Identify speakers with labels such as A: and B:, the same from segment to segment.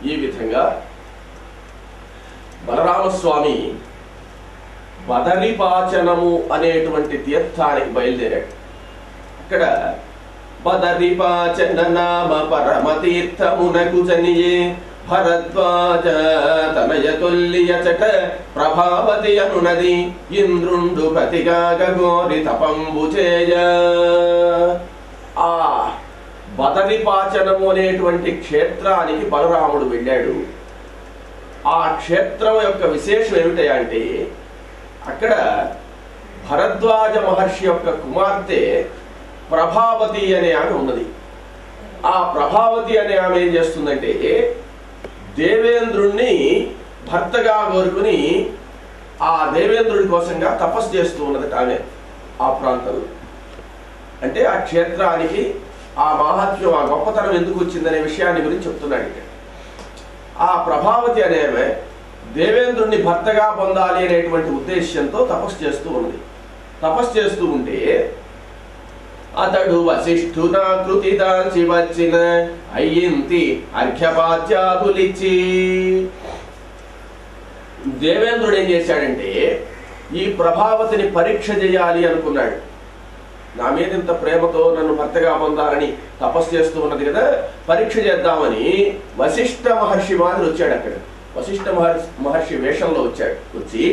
A: ఈ విధంగా బలరామస్వామి బదరిపాచనము అనేటువంటి తీర్థానికి బయలుదేరాడు అక్కడ బదరిపాచన నామ పరమ తీర్థమునకు జనియే భరద్వాజ తనయ తొల్లియచట ప్రభావతి అనునది ఇంద్రుండు ప్రతిగాగ గోరి తపంబు చేయ ఆ బదరిపాచనము అనేటువంటి క్షేత్రానికి బలరాముడు వెళ్ళాడు ఆ క్షేత్రం యొక్క విశేషం ఏమిటంటే అక్కడ భరద్వాజ మహర్షి యొక్క కుమార్తె ప్రభావతి అనే ఆమె ఉన్నది ఆ ప్రభావతి అనే ఆమె ఏం చేస్తుందంటే దేవేంద్రుణ్ణి భర్తగా కోరుకుని ఆ దేవేంద్రుడి కోసంగా తపస్సు చేస్తూ ఉన్నది ఆమె ఆ ప్రాంతంలో అంటే ఆ క్షేత్రానికి ఆ మహాత్మ్యం ఆ గొప్పతనం ఎందుకు వచ్చిందనే విషయాన్ని గురించి చెప్తున్నాడు ఇక్కడ ఆ ప్రభావతి అనేవి దేవేంద్రుణ్ణి భర్తగా పొందాలి అనేటువంటి ఉద్దేశ్యంతో తపస్సు చేస్తూ ఉంది తపస్సు చేస్తూ ఉంటే అతడు వశిష్ఠునా కృతి దాల్చి వచ్చిన అయ్యింతి అర్ఘ్యపాత్యాదులిచ్చి దేవేంద్రుడు ఏం చేశాడంటే ఈ ప్రభావతిని పరీక్ష చేయాలి అనుకున్నాడు నా మీద ఇంత ప్రేమతో నన్ను భర్తగా పొందాలని తపస్సు చేస్తూ ఉన్నది కదా పరీక్ష చేద్దామని వశిష్ఠ మహర్షి మాదిరి వచ్చాడు అక్కడ వశిష్ఠ మహర్షి మహర్షి వేషంలో వచ్చాడు వచ్చి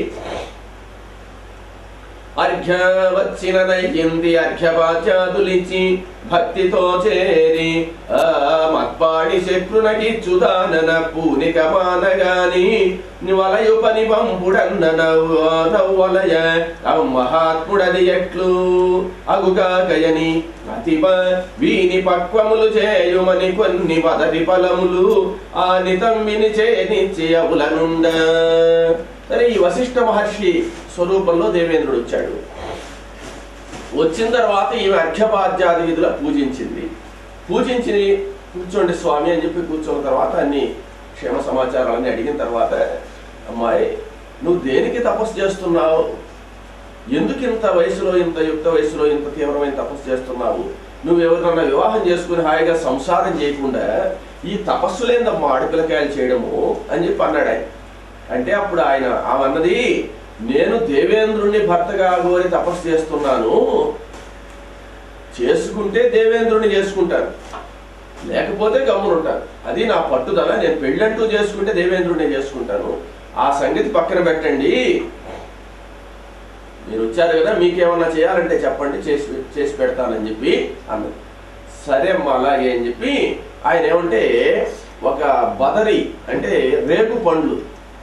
A: అర్ఘ్య వచ్చిన నయ్యింది అర్ఘ్యపాచాదులిచ్చి భక్తితో చేరి ఆ మత్పాడి శక్రునకిచ్చుదానన పూనిక మానగాని వలయు పని పంపుడన్న నవ్వ నవ్వలయ అవు మహాత్ముడది ఎట్లు అగుగాకయని అతిప వీని పక్వములు చేయుమని కొన్ని పదవి ఫలములు ఆ నితమ్మిని చేనిచ్చి అవులనుండ సరే ఈ వశిష్ఠ మహర్షి స్వరూపంలో దేవేంద్రుడు వచ్చాడు వచ్చిన తర్వాత ఈమె అర్ఘ్యపాద్యాది విధుల పూజించింది పూజించి కూర్చోండి స్వామి అని చెప్పి కూర్చున్న తర్వాత అన్ని క్షేమ సమాచారాలన్నీ అడిగిన తర్వాత అమ్మాయి నువ్వు దేనికి తపస్సు చేస్తున్నావు ఎందుకు ఇంత వయసులో ఇంత యుక్త వయసులో ఇంత తీవ్రమైన తపస్సు చేస్తున్నావు నువ్వు ఎవరినన్నా వివాహం చేసుకుని హాయిగా సంసారం చేయకుండా ఈ తపస్సులేందమ్మా అడుగులకాయలు చేయడము అని చెప్పి అన్నాడు ఆయన అంటే అప్పుడు ఆయన ఆమె అన్నది నేను దేవేంద్రుణ్ణి భర్తగా కోరి తపస్సు చేస్తున్నాను చేసుకుంటే దేవేంద్రుణ్ణి చేసుకుంటాను లేకపోతే గమ్మునుంటాను అది నా పట్టుదల నేను పెళ్ళంటూ చేసుకుంటే దేవేంద్రుడిని చేసుకుంటాను ఆ సంగతి పక్కన పెట్టండి మీరు వచ్చారు కదా మీకేమన్నా చేయాలంటే చెప్పండి చేసి చేసి పెడతానని చెప్పి అన్నది సరే అమ్మా అలాగే అని చెప్పి ఆయన ఏమంటే ఒక బదరి అంటే రేగు పండ్లు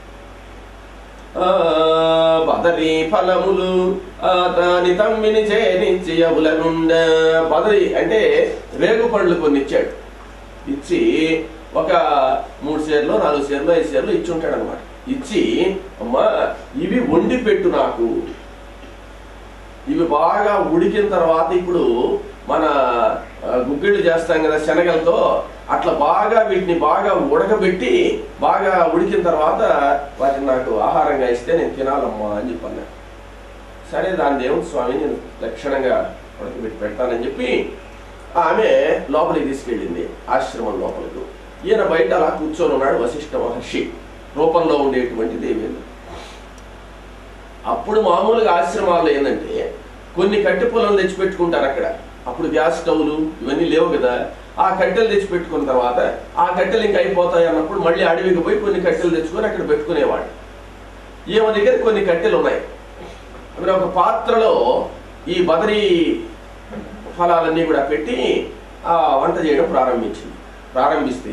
A: ఆ, బదరి ఫలములు ఆ, దాని తమ్మిని చేరించి అవులనుండ బదరి అంటే రేగు పండ్లు కొన్ని ఇచ్చాడు ఇచ్చి ఒక మూడు షేర్లు నాలుగు షేర్లు ఐదు షేర్లు ఇచ్చి ఉంటాడు అనమాట ఇచ్చి అమ్మా ఇవి వండి పెట్టు నాకు ఇవి బాగా ఉడికిన తర్వాత ఇప్పుడు మన ఆ, గుగ్గిళ్ళు చేస్తాం కదా శనగలతో అట్లా బాగా వీటిని బాగా ఉడకబెట్టి బాగా ఉడికిన తర్వాత వాటిని నాకు ఆహారంగా ఇస్తే నేను తినాలమ్మా అని చెప్పి అన్నాడు సరే దాని దేవుడు స్వామి నేను లక్షణంగా ఉడకబెట్టి పెడతానని చెప్పి ఆమె లోపలికి తీసుకెళ్ళింది ఆశ్రమం లోపలికి ఈయన బయట అలా కూర్చొని ఉన్నాడు వశిష్ఠ మహర్షి రూపంలో ఉండేటువంటి దేవేంద్రుడు అప్పుడు మామూలుగా ఆశ్రమాల్లో ఏంటంటే కొన్ని కట్టె పొలం తెచ్చిపెట్టుకుంటారు అక్కడ అప్పుడు గ్యాస్ స్టవ్లు ఇవన్నీ లేవు కదా ఆ కట్టెలు తెచ్చిపెట్టుకున్న తర్వాత ఆ కట్టెలు ఇంకా అయిపోతాయి అన్నప్పుడు మళ్ళీ అడవికి పోయి కొన్ని కట్టెలు తెచ్చుకొని అక్కడ పెట్టుకునేవాడు ఈమె దగ్గర కొన్ని కట్టెలు ఉన్నాయి మరి ఒక పాత్రలో ఈ బదరీ ఫలాలన్నీ కూడా పెట్టి ఆ వంట చేయడం ప్రారంభించింది ప్రారంభిస్తే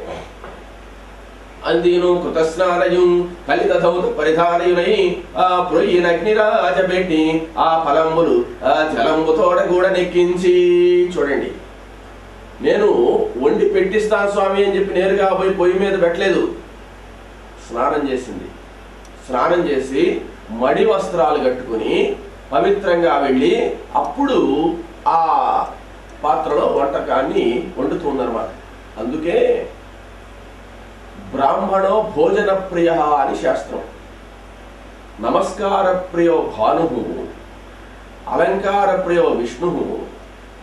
A: అందిను కృతస్నానయుం కలితధౌత పరిధానయునై ఆ ప్రొయ్యిన అగ్నిరాజబెట్టి ఆ ఫలంబులు ఆ జలంబు తోడ కూడా నెక్కించి చూడండి నేను వండి పెట్టిస్తాను స్వామి అని చెప్పి నేరుగా పోయి పొయ్యి మీద పెట్టలేదు స్నానం చేసింది స్నానం చేసి మడి వస్త్రాలు కట్టుకుని పవిత్రంగా వెళ్ళి అప్పుడు ఆ పాత్రలో వంటకాన్ని వండుతుందన్నమాట అందుకే బ్రాహ్మణో భోజన ప్రియ అని శాస్త్రం నమస్కార ప్రియో భాను అలంకార ప్రియో విష్ణు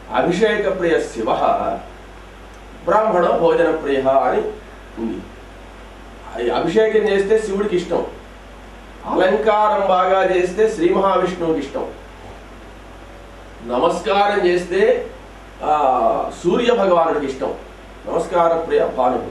A: అభిషేక ప్రియ శివ బ్రాహ్మణ భోజన ప్రియ అని ఉంది ఈ అభిషేకం చేస్తే శివుడికి ఇష్టం అలంకారం బాగా చేస్తే శ్రీ మహావిష్ణువుకి ఇష్టం నమస్కారం చేస్తే ఆ, సూర్య భగవానుడికి ఇష్టం నమస్కార ప్రియ భానుడు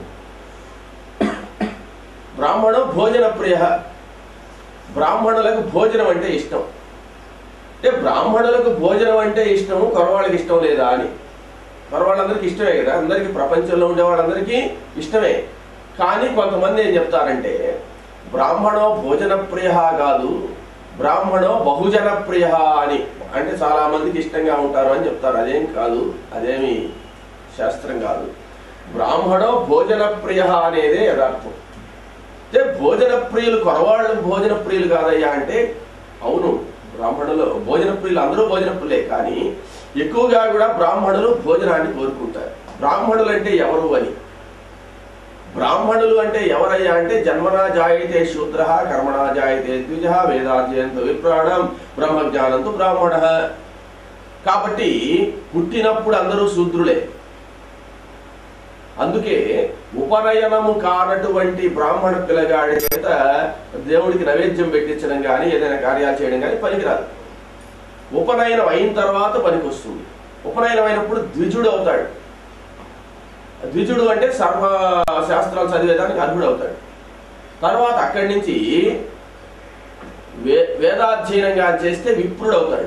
A: బ్రాహ్మణో భోజన ప్రియ బ్రాహ్మణులకు భోజనం అంటే ఇష్టం అంటే బ్రాహ్మణులకు భోజనం అంటే ఇష్టం కొరవాళ్ళకి ఇష్టం లేదా అని కొరవాళ్ళందరికీ ఇష్టమే కదా అందరికీ ప్రపంచంలో ఉండే వాళ్ళందరికీ ఇష్టమే కానీ కొంతమంది ఏం చెప్తారంటే బ్రాహ్మణో భోజన ప్రియ కాదు బ్రాహ్మణో బహుజన ప్రియ అని అంటే చాలా మందికి ఇష్టంగా ఉంటారు అని చెప్తారు అదేం కాదు అదేమి శాస్త్రం కాదు బ్రాహ్మణో భోజన ప్రియ అనేదే యథార్థం అంటే భోజన ప్రియులు కొరవాళ్ళు భోజన ప్రియులు కాదయ్యా అంటే అవును బ్రాహ్మణులు భోజన ప్రియులు అందరూ భోజన ప్రియులే కానీ ఎక్కువగా కూడా బ్రాహ్మణులు భోజనాన్ని కోరుకుంటారు బ్రాహ్మణులు అంటే ఎవరు అని బ్రాహ్మణులు అంటే ఎవరయ్యా అంటే జన్మనా జాయితే శూద్ర కర్మణా జాయితే ద్విజ వేదాధ్యయంతో విప్రాణం బ్రహ్మజ్ఞానంతో బ్రాహ్మణ కాబట్టి పుట్టినప్పుడు అందరూ శూద్రులే అందుకే ఉపనయనము కానటువంటి బ్రాహ్మణ పిల్లగాడి చేత దేవుడికి నైవేద్యం పెట్టించడం కానీ ఏదైనా కార్యాలు చేయడం కానీ పనికిరాదు ఉపనయనం అయిన తర్వాత పనికి వస్తుంది ఉపనయనం అయినప్పుడు ద్విజుడు అవుతాడు ద్విజుడు అంటే సర్వ శాస్త్రాలు చదివేదానికి అర్హుడు అవుతాడు తర్వాత అక్కడి నుంచి వే వేదాధ్యయనంగా చేస్తే విప్రుడు అవుతాడు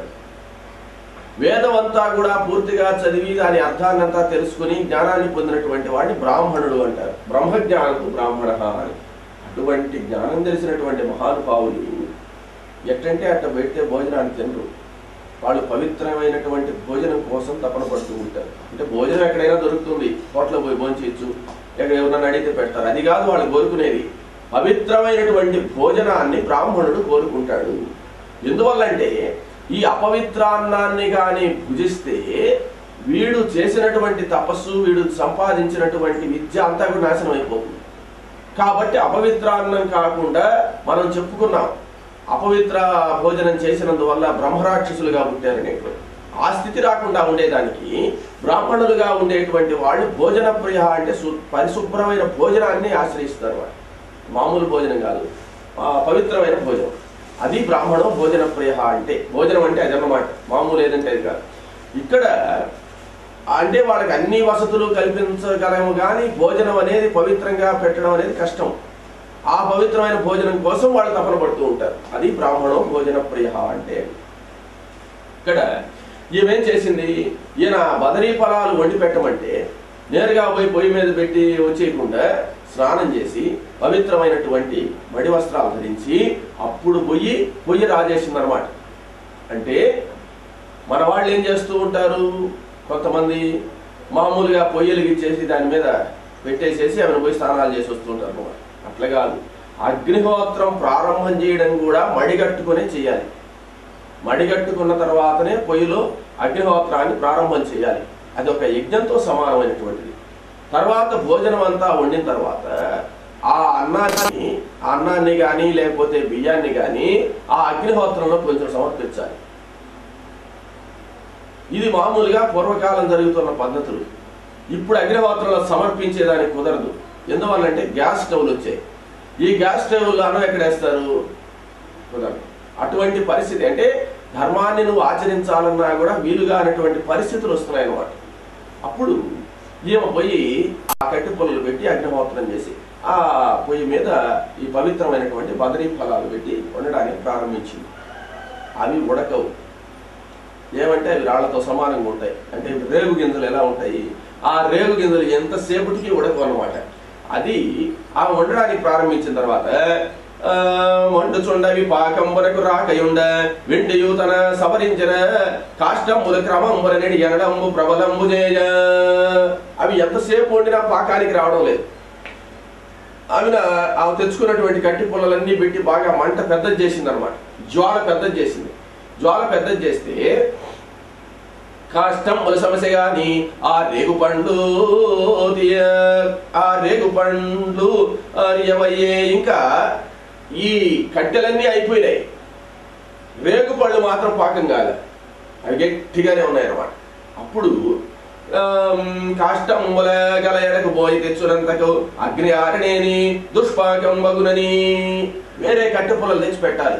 A: వేదం అంతా కూడా పూర్తిగా చదివి దాని అర్థాన్నంతా తెలుసుకుని జ్ఞానాన్ని పొందినటువంటి వాడిని బ్రాహ్మణుడు అంటారు బ్రహ్మజ్ఞానంతో బ్రాహ్మణ అని అటువంటి జ్ఞానం తెలిసినటువంటి మహానుభావులు ఎట్టంటే అట్ట పెడితే భోజనాన్ని తినరు వాళ్ళు పవిత్రమైనటువంటి భోజనం కోసం తపన పడుతూ ఉంటారు అంటే భోజనం ఎక్కడైనా దొరుకుతుంది హోటల్ పోయి భోజనం చేయొచ్చు ఎక్కడ ఎవరన్నా అడిగితే పెడతారు అది కాదు వాళ్ళు కోరుకునేది పవిత్రమైనటువంటి భోజనాన్ని బ్రాహ్మణుడు కోరుకుంటాడు ఎందువల్లంటే ఈ అపవిత్రాన్నాన్ని కానీ భుజిస్తే వీడు చేసినటువంటి తపస్సు వీడు సంపాదించినటువంటి విద్య అంతా కూడా నాశనం అయిపోతుంది కాబట్టి అపవిత్రాన్నం కాకుండా మనం చెప్పుకున్నాం అపవిత్ర భోజనం చేసినందువల్ల బ్రహ్మరాక్షసులుగా పుట్టారనేటువంటి ఆ స్థితి రాకుండా ఉండేదానికి బ్రాహ్మణులుగా ఉండేటువంటి వాళ్ళు భోజన ప్రియ అంటే సు- పరిశుభ్రమైన భోజనాన్ని ఆశ్రయిస్తారు వాళ్ళు మామూలు భోజనం కాదు ఆ, పవిత్రమైన భోజనం అది బ్రాహ్మణం భోజన ప్రియ అంటే భోజనం అంటే అదన్నమాట మామూలు ఏదంటే అది కాదు ఇక్కడ అంటే వాళ్ళకి అన్ని వసతులు కల్పించగలము కానీ భోజనం అనేది పవిత్రంగా పెట్టడం అనేది కష్టం ఆ పవిత్రమైన భోజనం కోసం వాళ్ళు తపన పడుతూ ఉంటారు అది బ్రాహ్మణం భోజన ప్రియ అంటే ఇక్కడ ఈమెం చేసింది ఈయన బదరీ ఫలాలు వండి పెట్టమంటే నేరుగా పోయి పొయ్యి మీద పెట్టి వచ్చేయకుండా స్నానం చేసి పవిత్రమైనటువంటి మడి వస్త్రాలు ధరించి అప్పుడు పొయ్యి పొయ్యి రాజేసింది అనమాట అంటే మన వాళ్ళు ఏం చేస్తూ ఉంటారు కొంతమంది మామూలుగా పొయ్యలు ఇచ్చేసి దాని మీద పెట్టేసేసి ఆమెను పోయి స్నానాలు చేసి వస్తూ ఉంటారు అన్నమాట అట్లా కాదు అగ్నిహోత్రం ప్రారంభం చేయడం కూడా మడిగట్టుకునే చేయాలి మడిగట్టుకున్న తర్వాతనే పొయ్యిలో అగ్నిహోత్రాన్ని ప్రారంభం చేయాలి అది ఒక యజ్ఞంతో సమానమైనటువంటిది తర్వాత భోజనం అంతా వండిన తర్వాత ఆ అన్నాన్ని ఆ అన్నాన్ని కానీ లేకపోతే బియ్యాన్ని కానీ ఆ అగ్నిహోత్రంలో కొంచెం సమర్పించాలి ఇది మామూలుగా పూర్వకాలం జరుగుతున్న పద్ధతులు ఇప్పుడు అగ్నిహోత్రంలో సమర్పించేదానికి కుదరదు ఎందువల్లంటే గ్యాస్ స్టవ్లు వచ్చాయి ఈ గ్యాస్ స్టవ్లు అన్నం ఎక్కడ వేస్తారు కుదరదు అటువంటి పరిస్థితి అంటే ధర్మాన్ని నువ్వు ఆచరించాలన్నా కూడా వీలుగా అనేటువంటి పరిస్థితులు వస్తున్నాయి అన్నమాట అప్పుడు ఈమె పోయి ఆ కట్టి పొలలు పెట్టి అగ్నిహోత్రం చేసి ఆ పొయ్యి మీద ఈ పవిత్రమైనటువంటి బదరీ ఫలాలు పెట్టి వండడానికి ప్రారంభించింది అవి ఉడకవు ఏమంటే అవి రాళ్లతో సమానంగా ఉంటాయి అంటే ఇవి రేగు గింజలు ఎలా ఉంటాయి ఆ రేగు గింజలు ఎంతసేపటికి ఉడకవు అనమాట అది ఆ వండడానికి ప్రారంభించిన తర్వాత ఆ, వండుచుండవి పాకంబరకు రాకయుండ వెండియు తన సవరించిన కాష్టంబుల క్రమంబుల నెడి ఎనడంబు ప్రబలంబు చేయ అవి ఎంతసేపు వండినా పాకానికి రావడం లేదు ఆమె ఆమె తెచ్చుకున్నటువంటి కట్టి పుల్లలన్నీ పెట్టి బాగా మంట పెద్దది చేసింది అనమాట జ్వాల పెద్దది చేసింది జ్వాల పెద్దది చేస్తే కాష్టం ముల సమస్య గాని ఆ రేగు పండ్లు తీయ ఆ రేగు పండ్లు అరియవయ్యే ఇంకా ఈ కట్టెలన్నీ అయిపోయినాయి రేగు పళ్ళు మాత్రం పాకం కాలే అవి గట్టిగానే ఉన్నాయి అన్నమాట అప్పుడు కాష్టంబుల గల ఎడకు పోయి తెచ్చునంతకు అగ్ని ఆరణేని దుష్పాకం బగునని వేరే కట్టె పొలలు తెచ్చి పెట్టాలి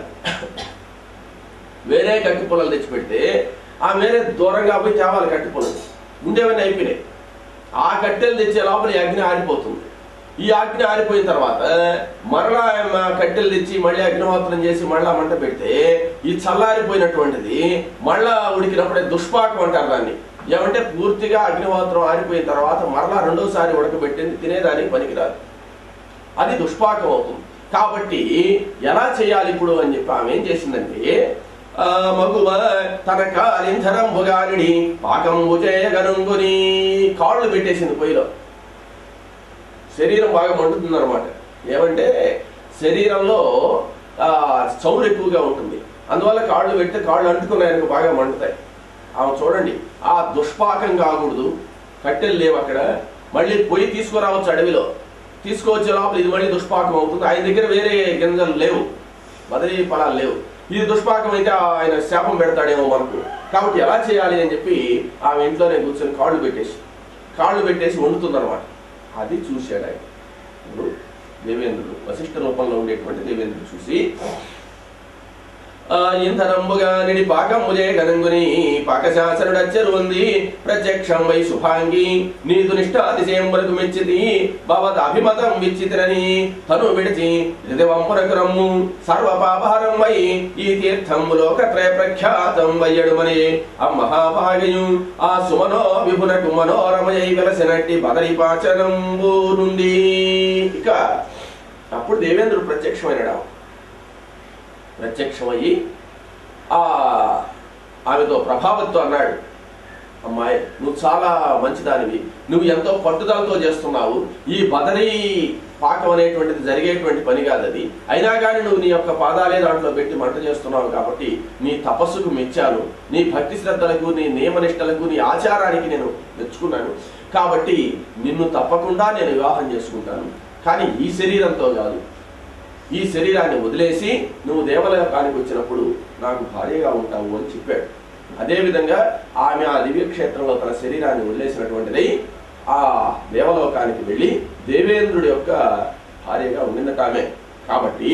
A: వేరే కట్టె పొలలు తెచ్చి పెడితే ఆ వేరే దూరంగా పోయి తేవాలి కట్టె పొలలు ఉండేవన్నీ అయిపోయినాయి ఆ కట్టెలు తెచ్చే లోపల ఈ అగ్ని ఆరిపోతుంది ఈ అగ్ని ఆరిపోయిన తర్వాత మరలా ఆ కట్టెలు తెచ్చి మళ్ళీ అగ్నిహోత్రం చేసి మళ్ళా మంట పెడితే ఈ చల్లారిపోయినటువంటిది మళ్ళా ఉడికినప్పుడే దుష్పాకం అంటారు దాన్ని ఏమంటే పూర్తిగా అగ్నిహోత్రం ఆరిపోయిన తర్వాత మరలా రెండోసారి ఉడకబెట్టింది తినేదానికి పనికిరాదు అది దుష్పాకం అవుతుంది కాబట్టి ఎలా చేయాలి ఇప్పుడు అని చెప్పి ఆమె ఏం చేసిందంటే ఆ మగువ తన కాలింధరంబుగానిడి పాకంబు చేయగనుంగుని కాళ్ళు పెట్టేసింది పొయ్యిలో శరీరం బాగా మండుతుంది అనమాట ఏమంటే శరీరంలో ఆ, చౌరు ఎక్కువగా ఉంటుంది అందువల్ల కాళ్ళు పెడితే కాళ్ళు అంటుకున్నాయనుకో బాగా మండుతాయి ఆమె చూడండి ఆ దుష్పాకం కాకూడదు కట్టెలు లేవు అక్కడ మళ్ళీ పొయ్యి తీసుకురావచ్చు అడవిలో తీసుకువచ్చే లోపల ఇది మళ్ళీ దుష్పాకం అవుతుంది ఆయన దగ్గర వేరే గింజలు లేవు బదిలీ ఫలాలు లేవు ఇది దుష్పాకం అయితే ఆయన శాపం పెడతాడేమో మనకు కాబట్టి ఎలా చేయాలి అని చెప్పి ఆమె ఇంట్లోనే కూర్చొని కాళ్ళు పెట్టేసి కాళ్ళు పెట్టేసి వండుతుందన్నమాట అది చూశాడు ఆయన ఇప్పుడు దేవేంద్రుడు వశిష్ఠ రూపంలో ఉండేటువంటి దేవేంద్రుడు చూసి ఆ ఇంధనంబుగా నిడి పాకముజే గనంగుని పాకశాసనుడు అచ్చరు ఉంది ప్రత్యక్షం వై శుభాంగి నీదు నిష్ఠాతిశయంబరకు మెచ్చితి భవద్ అభిమతం విచ్చితిరని తను విడిచి హృదవంపురకు రమ్ము సర్వ పాపహారం వై ఈ తీర్థంబు లోకత్రయ ప్రఖ్యాతం వయ్యడుమని ఆ మహాభాగయు ఆ సుమనో విభునకు మనోరమయై వెలసినట్టి బదరి పాచనంబు నుండి ఇక అప్పుడు దేవేంద్రుడు ప్రత్యక్షమైనడా ప్రత్యక్షమయ్యి ఆ ఆమెతో ప్రభావంతో అన్నాడు అమ్మాయి నువ్వు చాలా మంచిదానివి నువ్వు ఎంతో పట్టుదలతో చేస్తున్నావు ఈ బదరీ పాకం అనేటువంటిది జరిగేటువంటి పని కాదు అది అయినా కానీ నువ్వు నీ యొక్క పాదాలే దాంట్లో పెట్టి మంట చేస్తున్నావు కాబట్టి నీ తపస్సుకు మెచ్చాను నీ భక్తి శ్రద్ధలకు నీ నియమనిష్టలకు నీ ఆచారానికి నేను మెచ్చుకున్నాను కాబట్టి నిన్ను తప్పకుండా నేను వివాహం చేసుకుంటాను కానీ ఈ శరీరంతో కాదు ఈ శరీరాన్ని వదిలేసి నువ్వు దేవలోకానికి వచ్చినప్పుడు నాకు భార్యగా ఉంటావు అని చెప్పాడు అదేవిధంగా ఆమె ఆ దివ్యక్షేత్రంలో తన శరీరాన్ని వదిలేసినటువంటిది ఆ దేవలోకానికి వెళ్ళి దేవేంద్రుడి యొక్క భార్యగా ఉండిందట ఆమె కాబట్టి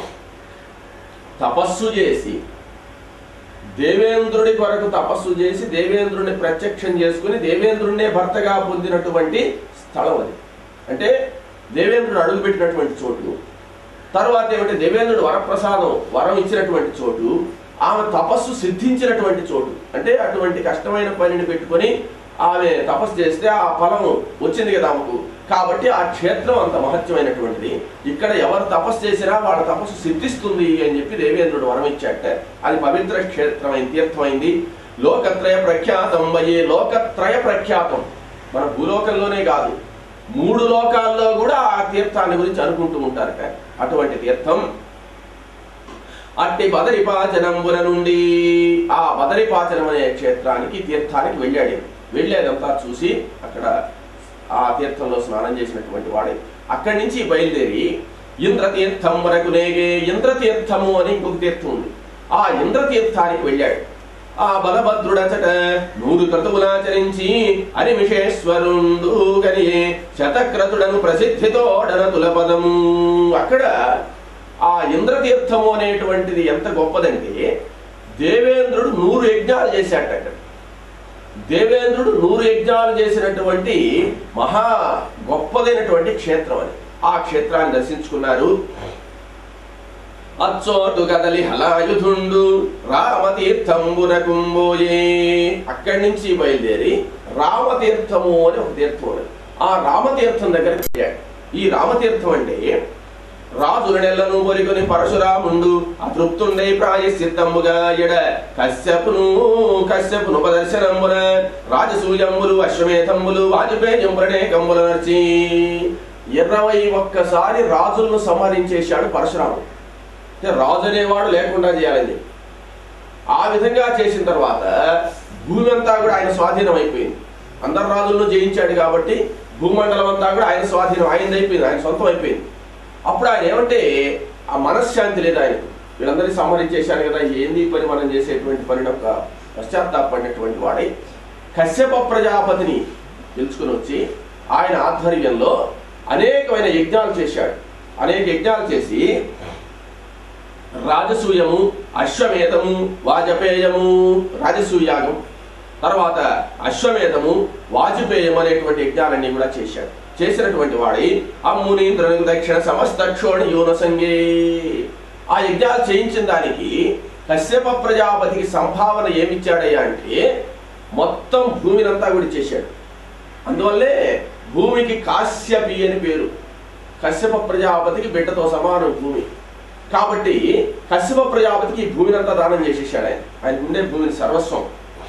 A: తపస్సు చేసి దేవేంద్రుడి కొరకు తపస్సు చేసి దేవేంద్రుడిని ప్రత్యక్షం చేసుకుని దేవేంద్రుడినే భర్తగా పొందినటువంటి స్థలం అది అంటే దేవేంద్రుడు అడుగుపెట్టినటువంటి చోటు తర్వాత ఏమంటే దేవేంద్రుడు వరప్రసాదం వరం ఇచ్చినటువంటి చోటు ఆమె తపస్సు సిద్ధించినటువంటి చోటు అంటే అటువంటి కష్టమైన పనిని పెట్టుకొని ఆమె తపస్సు చేస్తే ఆ ఫలం వచ్చింది కదా ఆమెకు కాబట్టి ఆ క్షేత్రం అంత మహత్యమైనటువంటిది ఇక్కడ ఎవరు తపస్సు చేసినా వాళ్ళ తపస్సు సిద్ధిస్తుంది అని చెప్పి దేవేంద్రుడు వరం ఇచ్చాట అది పవిత్ర క్షేత్రమైంది తీర్థమైంది లోకత్రయ ప్రఖ్యాతం వయ్యే లోకత్రయ ప్రఖ్యాతం మన భూలోకంలోనే కాదు మూడు లోకాల్లో కూడా ఆ తీర్థాన్ని గురించి అనుకుంటూ ఉంటారట అటువంటి తీర్థం అట్టి బదరిపాచనంబున నుండి ఆ బదరిపాచనం అనే క్షేత్రానికి తీర్థానికి వెళ్ళాడు ఈయన. వెళ్ళేదంతా చూసి అక్కడ ఆ తీర్థంలో స్నానం చేసినటువంటి వాడే అక్కడి నుంచి బయలుదేరి ఇంద్రతీర్థం వరకు నేగే ఇంద్రతీర్థము అని ఇంకొక తీర్థం ఉంది ఆ ఇంద్రతీర్థానికి వెళ్ళాడు ఆ బలభద్రుడచట నూరు క్రతువులాచరించి అనిమిషేశ్వరుండు గని శతక్రతుడను ప్రసిద్ధితోడన తులపదము అక్కడ ఆ ఇంద్రతీర్థము అనేటువంటిది ఎంత గొప్పదంటే దేవేంద్రుడు నూరు యజ్ఞాలు చేశాట అక్కడ దేవేంద్రుడు నూరు యజ్ఞాలు చేసినటువంటి మహా గొప్పదైనటువంటి క్షేత్రం అది ఆ క్షేత్రాన్ని దర్శించుకున్నారు అచ్చోటు కదలి హలాయుధుండు రామతీర్థంబునకుంబోయే అక్కడి నుంచి బయలుదేరి రామతీర్థము అని ఒక తీర్థం ఉన్నది ఆ రామతీర్థం దగ్గరికి వెళ్ళాడు ఈ రామతీర్థం అంటే రాజుల నెలను బొరికొని పరశురాముండు అతృప్తుండై ప్రాయశ్చిత్తంబుగా ఎడ కశ్యపును కశ్యపును ఉపదర్శనంబున రాజసూయంబులు అశ్వమేధంబులు వాజపేయంబులనే కంబుల నర్చి ఇరవై ఒక్కసారి రాజులను సంహరించేశాడు పరశురాముడు అంటే రాజు అనేవాడు లేకుండా చేయాలని చెప్పి. ఆ విధంగా చేసిన తర్వాత భూమి అంతా కూడా ఆయన స్వాధీనం అయిపోయింది అందరు రాజులను జయించాడు కాబట్టి భూమండలం అంతా కూడా ఆయన స్వాధీనం ఆయన అయిపోయింది ఆయన సొంతం అయిపోయింది అప్పుడు ఆయన ఏమంటే ఆ మనశ్శాంతి లేదు ఆయనకు వీళ్ళందరినీ సంహరించేశాడు కదా ఏంది ఈ పని మనం చేసేటువంటి పని ఒక పశ్చాత్తాపడినటువంటి వాడై కశ్యప ప్రజాపతిని పిలుచుకుని వచ్చి ఆయన ఆధ్వర్యంలో అనేకమైన యజ్ఞాలు చేశాడు అనేక యజ్ఞాలు చేసి రాజసూయము అశ్వమేధము వాజపేయము రాజసూయాగం తర్వాత అశ్వమేధము వాజపేయం అనేటువంటి యజ్ఞాలన్నీ కూడా చేశాడు చేసినటువంటి వాడి అమ్ముని దక్షిణ సమస్త క్షోణి యూనసంగే ఆ యజ్ఞాలు చేయించిన దానికి కశ్యప ప్రజాపతికి సంభావన ఏమిచ్చాడయ్యా అంటే మొత్తం భూమినంతా కూడా చేశాడు అందువల్లే భూమికి కాశ్యపి అని పేరు కశ్యప ప్రజాపతికి బిడ్డతో సమానం భూమి కాబట్టి కశ్యప ప్రజాపతికి ఈ భూమినంతా దానం చేసేసాడు ఆయన ఆయన ఉండే భూమిని సర్వస్వం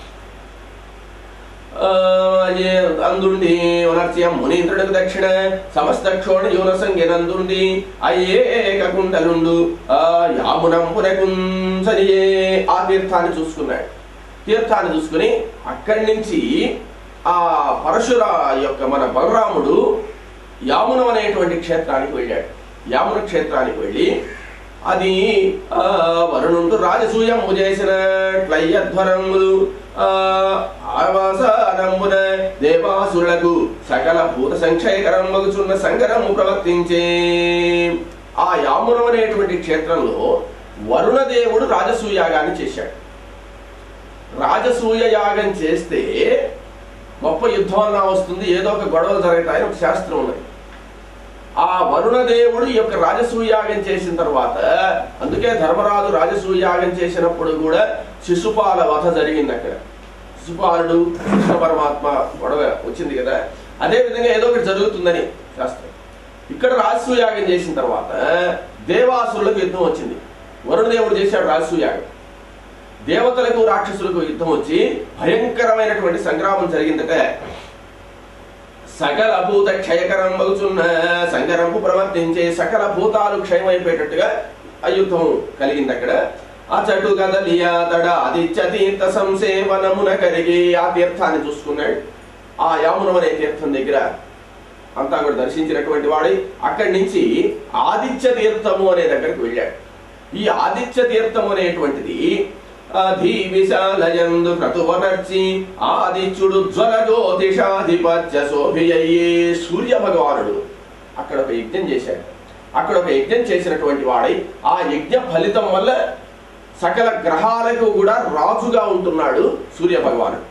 A: ఆ, ఏ- అందుండి ఉనర్చ్యం మునీంద్రుడికి దక్షిణ సమస్త క్షోణ యూనసంగి నందుండి అయ్యేక కుండలుండు ఆ యామునంపునకుంసనియే ఆ తీర్థాన్ని చూసుకున్నాడు తీర్థాన్ని చూసుకుని అక్కడి నుంచి ఆ పరశుర యొక్క మన బలరాముడు యామునం అనేటువంటి క్షేత్రానికి వెళ్ళాడు యామున క్షేత్రానికి వెళ్ళి అది ఆ, వరుణుండు రాజసూయము చేసినట్లయ్యధ్వరములు ఆ, ఆవాసానంబున దేవాసురులకు సకల భూత సంక్షయకరమగుచున్న సంగరము ప్రవర్తించే ఆ యామునం అనేటువంటి క్షేత్రంలో వరుణదేవుడు రాజసూయాగాన్ని చేశాడు రాజసూయ యాగం చేస్తే గొప్ప యుద్ధం అన్నా వస్తుంది ఏదో ఒక గొడవలు జరుగుతాయని ఒక శాస్త్రం ఉన్నది ఆ వరుణదేవుడు ఈ యొక్క రాజసూయాగం చేసిన తర్వాత అందుకే ధర్మరాజు రాజసూయాగం చేసినప్పుడు కూడా శిశుపాల వధ జరిగింది అక్కడ శిశుపాలుడు కృష్ణ పరమాత్మ గొడవ వచ్చింది కదా అదే విధంగా ఏదో ఒకటి జరుగుతుందని శాస్త్రం ఇక్కడ రాజసూయాగం చేసిన తర్వాత దేవాసురులకు యుద్ధం వచ్చింది వరుణదేవుడు చేశాడు రాజసూయాగం దేవతలకు రాక్షసులకు యుద్ధం వచ్చి భయంకరమైనటువంటి సంగ్రామం జరిగిందట సకల భూత క్షయకరం మగుచున్న సంగరంపు ప్రవర్తించే సకల భూతాలు క్షయమైపోయేటట్టుగా ఆ యుద్ధం కలిగింది అక్కడ ఆ చటు కదలియా తడ ఆదిత్య తీర్థ సంసేవనమున కరిగి ఆ తీర్థాన్ని చూసుకున్నాడు ఆ యామునం అనే తీర్థం దగ్గర అంతా కూడా దర్శించినటువంటి వాడి అక్కడి నుంచి ఆదిత్య తీర్థము అనే దగ్గరికి వెళ్ళాడు ఈ ఆదిత్య తీర్థం అనేటువంటిది అధి విశాలయందు క్రతువనర్చి ఆదిత్యుడు జ్వర జ్యోతిషాధిపత్య శోభియయ్యే సూర్య భగవానుడు అక్కడ ఒక యజ్ఞం చేశాడు అక్కడ ఒక యజ్ఞం చేసినటువంటి వాడై ఆ యజ్ఞ ఫలితం వల్ల సకల గ్రహాలకు కూడా రాజుగా ఉంటున్నాడు సూర్య భగవానుడు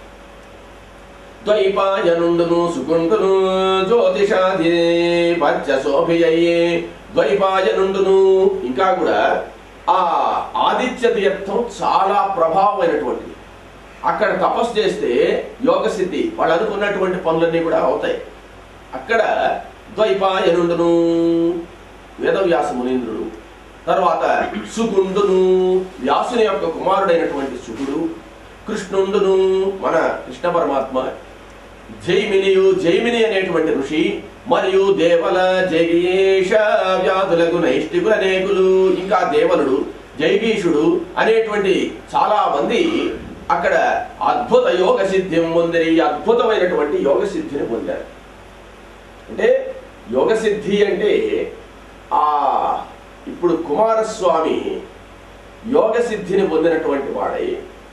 A: ద్వైపాయనుండును సుకుంటును జ్యోతిషాధి పచ్చ శోభియయ్యే ద్వైపాయనుండును ఇంకా కూడా ఆ ఆదిత్య తీర్థం చాలా ప్రభావమైనటువంటిది అక్కడ తపస్సు చేస్తే యోగ సిద్ధి వాళ్ళు అనుకున్నటువంటి పనులన్నీ కూడా అవుతాయి అక్కడ ద్వైపాయనుండును వేదవ్యాస మునీంద్రుడు తర్వాత సుగుండును వ్యాసుని యొక్క కుమారుడైనటువంటి సుగుడు కృష్ణుండును మన కృష్ణ పరమాత్మ జైమినియు జైమిని అనేటువంటి ఋషి మరియు దేవల జగీష వ్యాధులకు నైష్టికుల అనేకులు ఇంకా దేవలుడు జైగీషుడు అనేటువంటి చాలా మంది అక్కడ అద్భుత యోగ సిద్ధిం పొందిన ఈ అద్భుతమైనటువంటి యోగ సిద్ధిని పొందారు అంటే యోగ సిద్ధి అంటే ఆ ఇప్పుడు కుమారస్వామి యోగ సిద్ధిని పొందినటువంటి వాడై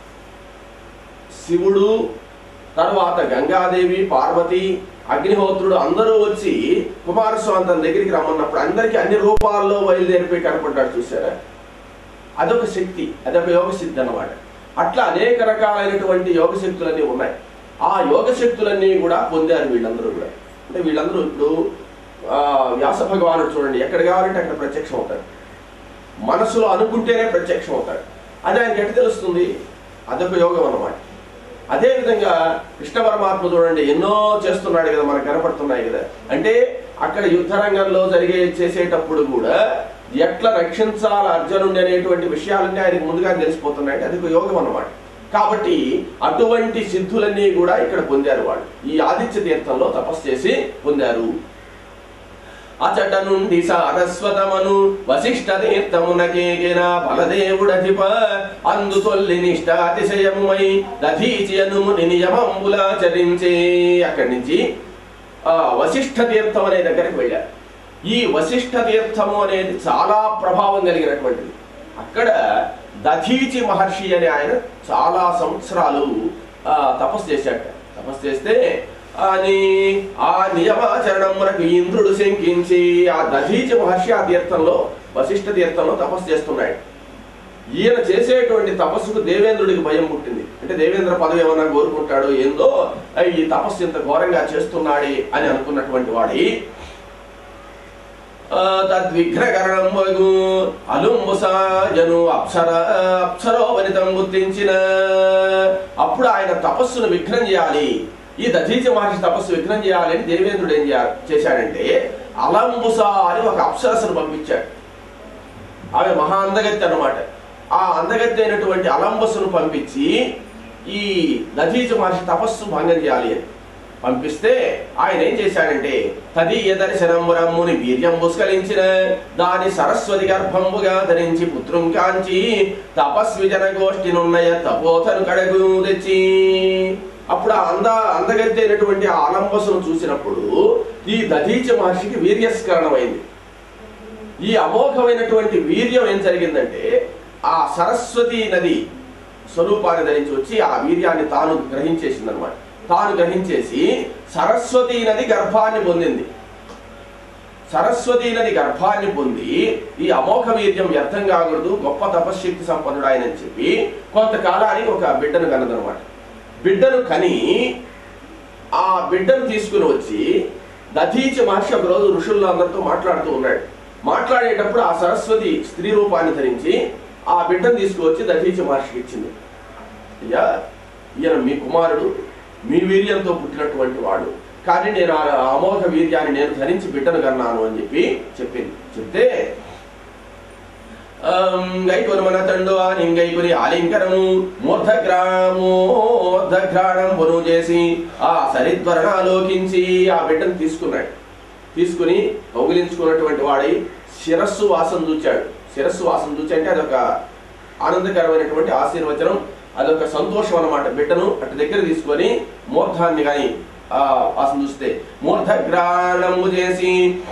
A: శివుడు తర్వాత గంగాదేవి పార్వతి అగ్నిహోత్రుడు అందరూ వచ్చి కుమారస్వామి తన దగ్గరికి రమ్మన్నప్పుడు అందరికీ అన్ని రూపాల్లో బయలుదేరిపోయి కనపడ్డాడు చూసారా అదొక శక్తి అదొక యోగ సిద్ధి అన్నమాట అట్లా అనేక రకాలైనటువంటి యోగ శక్తులన్నీ ఉన్నాయి ఆ యోగ శక్తులన్నీ కూడా పొందారు వీళ్ళందరూ కూడా అంటే వీళ్ళందరూ ఇప్పుడు ఆ, వ్యాస భగవానుడు చూడండి ఎక్కడ కావాలంటే అక్కడ ప్రత్యక్షం అవుతాడు మనసులో అనుకుంటేనే ప్రత్యక్షం అవుతాడు అది ఆయనకి ఎట్ట తెలుస్తుంది అదొక యోగం అన్నమాట అదే విధంగా కృష్ణ పరమాత్మ చూడండి ఎన్నో చేస్తున్నాడు కదా మనకు కనపడుతున్నాయి కదా అంటే అక్కడ యుద్ధ రంగంలో జరిగే చేసేటప్పుడు కూడా ఎట్లా రక్షించాలి అర్జునుడి అనేటువంటి విషయాలన్నీ ఆయనకు ముందుగా తెలిసిపోతున్నాయి అది ఒక యోగం అన్నమాట కాబట్టి అటువంటి సిద్ధులన్నీ కూడా ఇక్కడ పొందారు వాళ్ళు ఈ ఆదిత్య తీర్థంలో తపస్సు చేసి పొందారు అచట నుండి సారస్వతమను వశిష్ఠ తీర్థమునకేగిన బలదేవుడధిప అందు తొల్లి నిష్ట అతిశయముమై దధీచియను ముని నియమంబులాచరించే అక్కడి నుంచి ఆ వశిష్ఠ తీర్థం అనే దగ్గరికి వెళ్ళారు ఈ వశిష్ఠ తీర్థము అనేది చాలా ప్రభావం కలిగినటువంటిది అక్కడ దధీచి మహర్షి అనే ఆయన చాలా సంవత్సరాలు ఆ, తపస్సు చేశాట తపస్సు చేస్తే అని ఆ నియమాచరణమునకు ఇంద్రుడు శంకించి ఆ దధీచ మహర్షి ఆ తీర్థంలో వశిష్ఠ తీర్థంలో తపస్సు చేస్తున్నాడు ఈయన చేసేటువంటి తపస్సుకు దేవేంద్రుడికి భయం పుట్టింది అంటే దేవేంద్ర పదవి ఏమన్నా కోరుకుంటాడో ఏందో ఆ, ఈ తపస్సు ఇంత ఘోరంగా చేస్తున్నాడే అని అనుకున్నటువంటి వాడి ఆ, తద్విఘ్నకరణం వగు అలుంబుసాజను అప్సర అప్సరో వనితం గుర్తించిన అప్పుడు ఆయన తపస్సును విఘ్నం చేయాలి ఈ దధీచ మహర్షి తపస్సు విఘ్నం చేయాలి అని దేవేంద్రుడు ఏం చేయ- చేశాడంటే అలంబుస అని ఒక అప్సరసను పంపించాడు ఆమె మహా అందగత్తి అన్నమాట ఆ అందగత్తి అయినటువంటి అలంబసును పంపించి ఈ దధీచ మహర్షి తపస్సు భంగం చేయాలి అని పంపిస్తే ఆయన ఏం చేశాడంటే తదీయ దర్శనమురమ్ముని వీర్యం పుష్కలించిన దాని సరస్వతి గర్భంబుగా ధరించి పుత్రం కాంచి తపస్వి జన గోష్ఠి నున్నయ తపోతను కడగు తెచ్చి అప్పుడు ఆ అంద అందగత్తి అయినటువంటి ఆ అలంబసును చూసినప్పుడు ఈ దధీచ మహర్షికి వీర్యస్కరణమైంది ఈ అమోఘమైనటువంటి వీర్యం ఏం జరిగిందంటే ఆ సరస్వతి నది స్వరూపాన్ని ధరించి వచ్చి ఆ వీర్యాన్ని తాను గ్రహించేసింది అనమాట తాను గ్రహించేసి సరస్వతి నది గర్భాన్ని పొందింది సరస్వతి నది గర్భాన్ని పొంది ఈ అమోఘ వీర్యం వ్యర్థం కాకూడదు గొప్ప తపశ్శక్తి సంపన్నుడు ఆయన అని చెప్పి కొంతకాలానికి ఒక బిడ్డను కన్నదనమాట బిడ్డను కని ఆ బిడ్డను తీసుకుని వచ్చి దధీచ మహర్షి ఒక రోజు ఋషుల్లో అందరితో మాట్లాడుతూ ఉన్నాడు మాట్లాడేటప్పుడు ఆ సరస్వతి స్త్రీ రూపాన్ని ధరించి ఆ బిడ్డను తీసుకువచ్చి దధీచ మహర్షికి ఇచ్చింది అయ్యా ఈయన మీ కుమారుడు మీ వీర్యంతో పుట్టినటువంటి వాడు కానీ నేను ఆ అమోఘ వీర్యాన్ని నేను ధరించి బిడ్డను కన్నాను అని చెప్పి చెప్పింది చెప్తే గైకొనమన తండు ఆ నింగైకుని ఆలింకరము మూర్ధగ్రామో మూర్ధఘ్రాణం పొను చేసి ఆ సరిద్వరణాలోకించి ఆ బిడ్డను తీసుకున్నాడు తీసుకుని కౌగిలించుకున్నటువంటి వాడై శిరస్సు వాసం చూచాడు శిరస్సు వాసం చూచి అంటే అదొక ఆనందకరమైనటువంటి ఆశీర్వచనం అదొక సంతోషం అన్నమాట బిడ్డను అటు దగ్గర తీసుకొని మూర్ధాన్ని కానీ ఆ వాసన చూస్తే మూర్ధగ్రాణము చేసి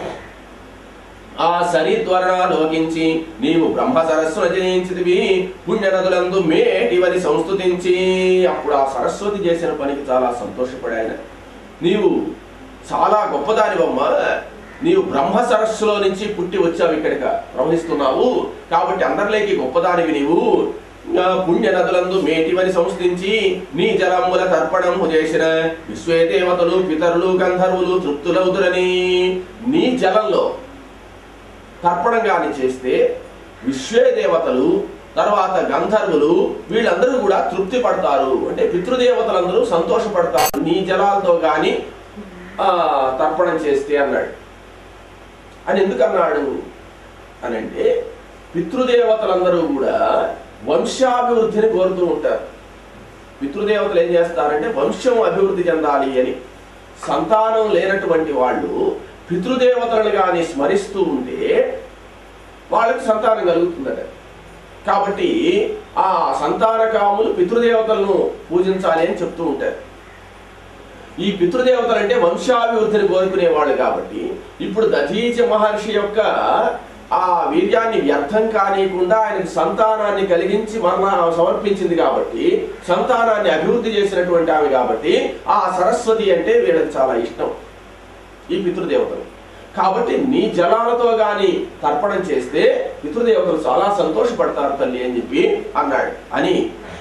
A: ఆ సరిద్వరణాలోకించి నీవు బ్రహ్మ సరస్సును జయించిదివి పుణ్యనదులందు మేటివని సంస్థుతించి అప్పుడు ఆ సరస్వతి చేసిన పనికి చాలా సంతోషపడి ఆయన నీవు చాలా గొప్పదానివమ్మ నీవు బ్రహ్మ సరస్సులో నుంచి పుట్టి వచ్చావు ఇక్కడిక ప్రవహిస్తున్నావు కాబట్టి అందరిలోకి గొప్పదానివి నీవు ఆ పుణ్య నదులందు మేటివని సంస్థించి నీ జలముల తర్పణము చేసిన విశ్వే దేవతలు పితరులు గంధర్వులు తృప్తులవుదురని నీ జలంలో తర్పణం గాని చేస్తే విశ్వే దేవతలు తర్వాత గంధర్వులు వీళ్ళందరూ కూడా తృప్తి పడతారు అంటే పితృదేవతలందరూ సంతోషపడతారు నీ జలాలతో గాని ఆ తర్పణం చేస్తే అన్నాడు అని ఎందుకు అన్నాడు అని అంటే పితృదేవతలందరూ కూడా వంశాభివృద్ధిని కోరుతూ ఉంటారు పితృదేవతలు ఏం చేస్తారంటే వంశం అభివృద్ధి చెందాలి అని సంతానం లేనటువంటి వాళ్ళు పితృదేవతలను కానీ స్మరిస్తూ ఉంటే వాళ్ళకి సంతానం కలుగుతుందట కాబట్టి ఆ సంతానకాములు పితృదేవతలను పూజించాలి అని చెప్తూ ఉంటారు ఈ పితృదేవతలు అంటే వంశాభివృద్ధిని కోరుకునే వాళ్ళు కాబట్టి ఇప్పుడు దధీచ మహర్షి యొక్క ఆ వీర్యాన్ని వ్యర్థం కానియకుండా ఆయనకు సంతానాన్ని కలిగించి మరణ సమర్పించింది కాబట్టి సంతానాన్ని అభివృద్ధి చేసినటువంటి ఆమె కాబట్టి ఆ సరస్వతి అంటే వీళ్ళకి చాలా ఇష్టం ఈ పితృదేవతలు కాబట్టి నీ జలాలతో గాని తర్పణం చేస్తే పితృదేవతలు చాలా సంతోషపడతారు తల్లి అని చెప్పి అన్నాడు అని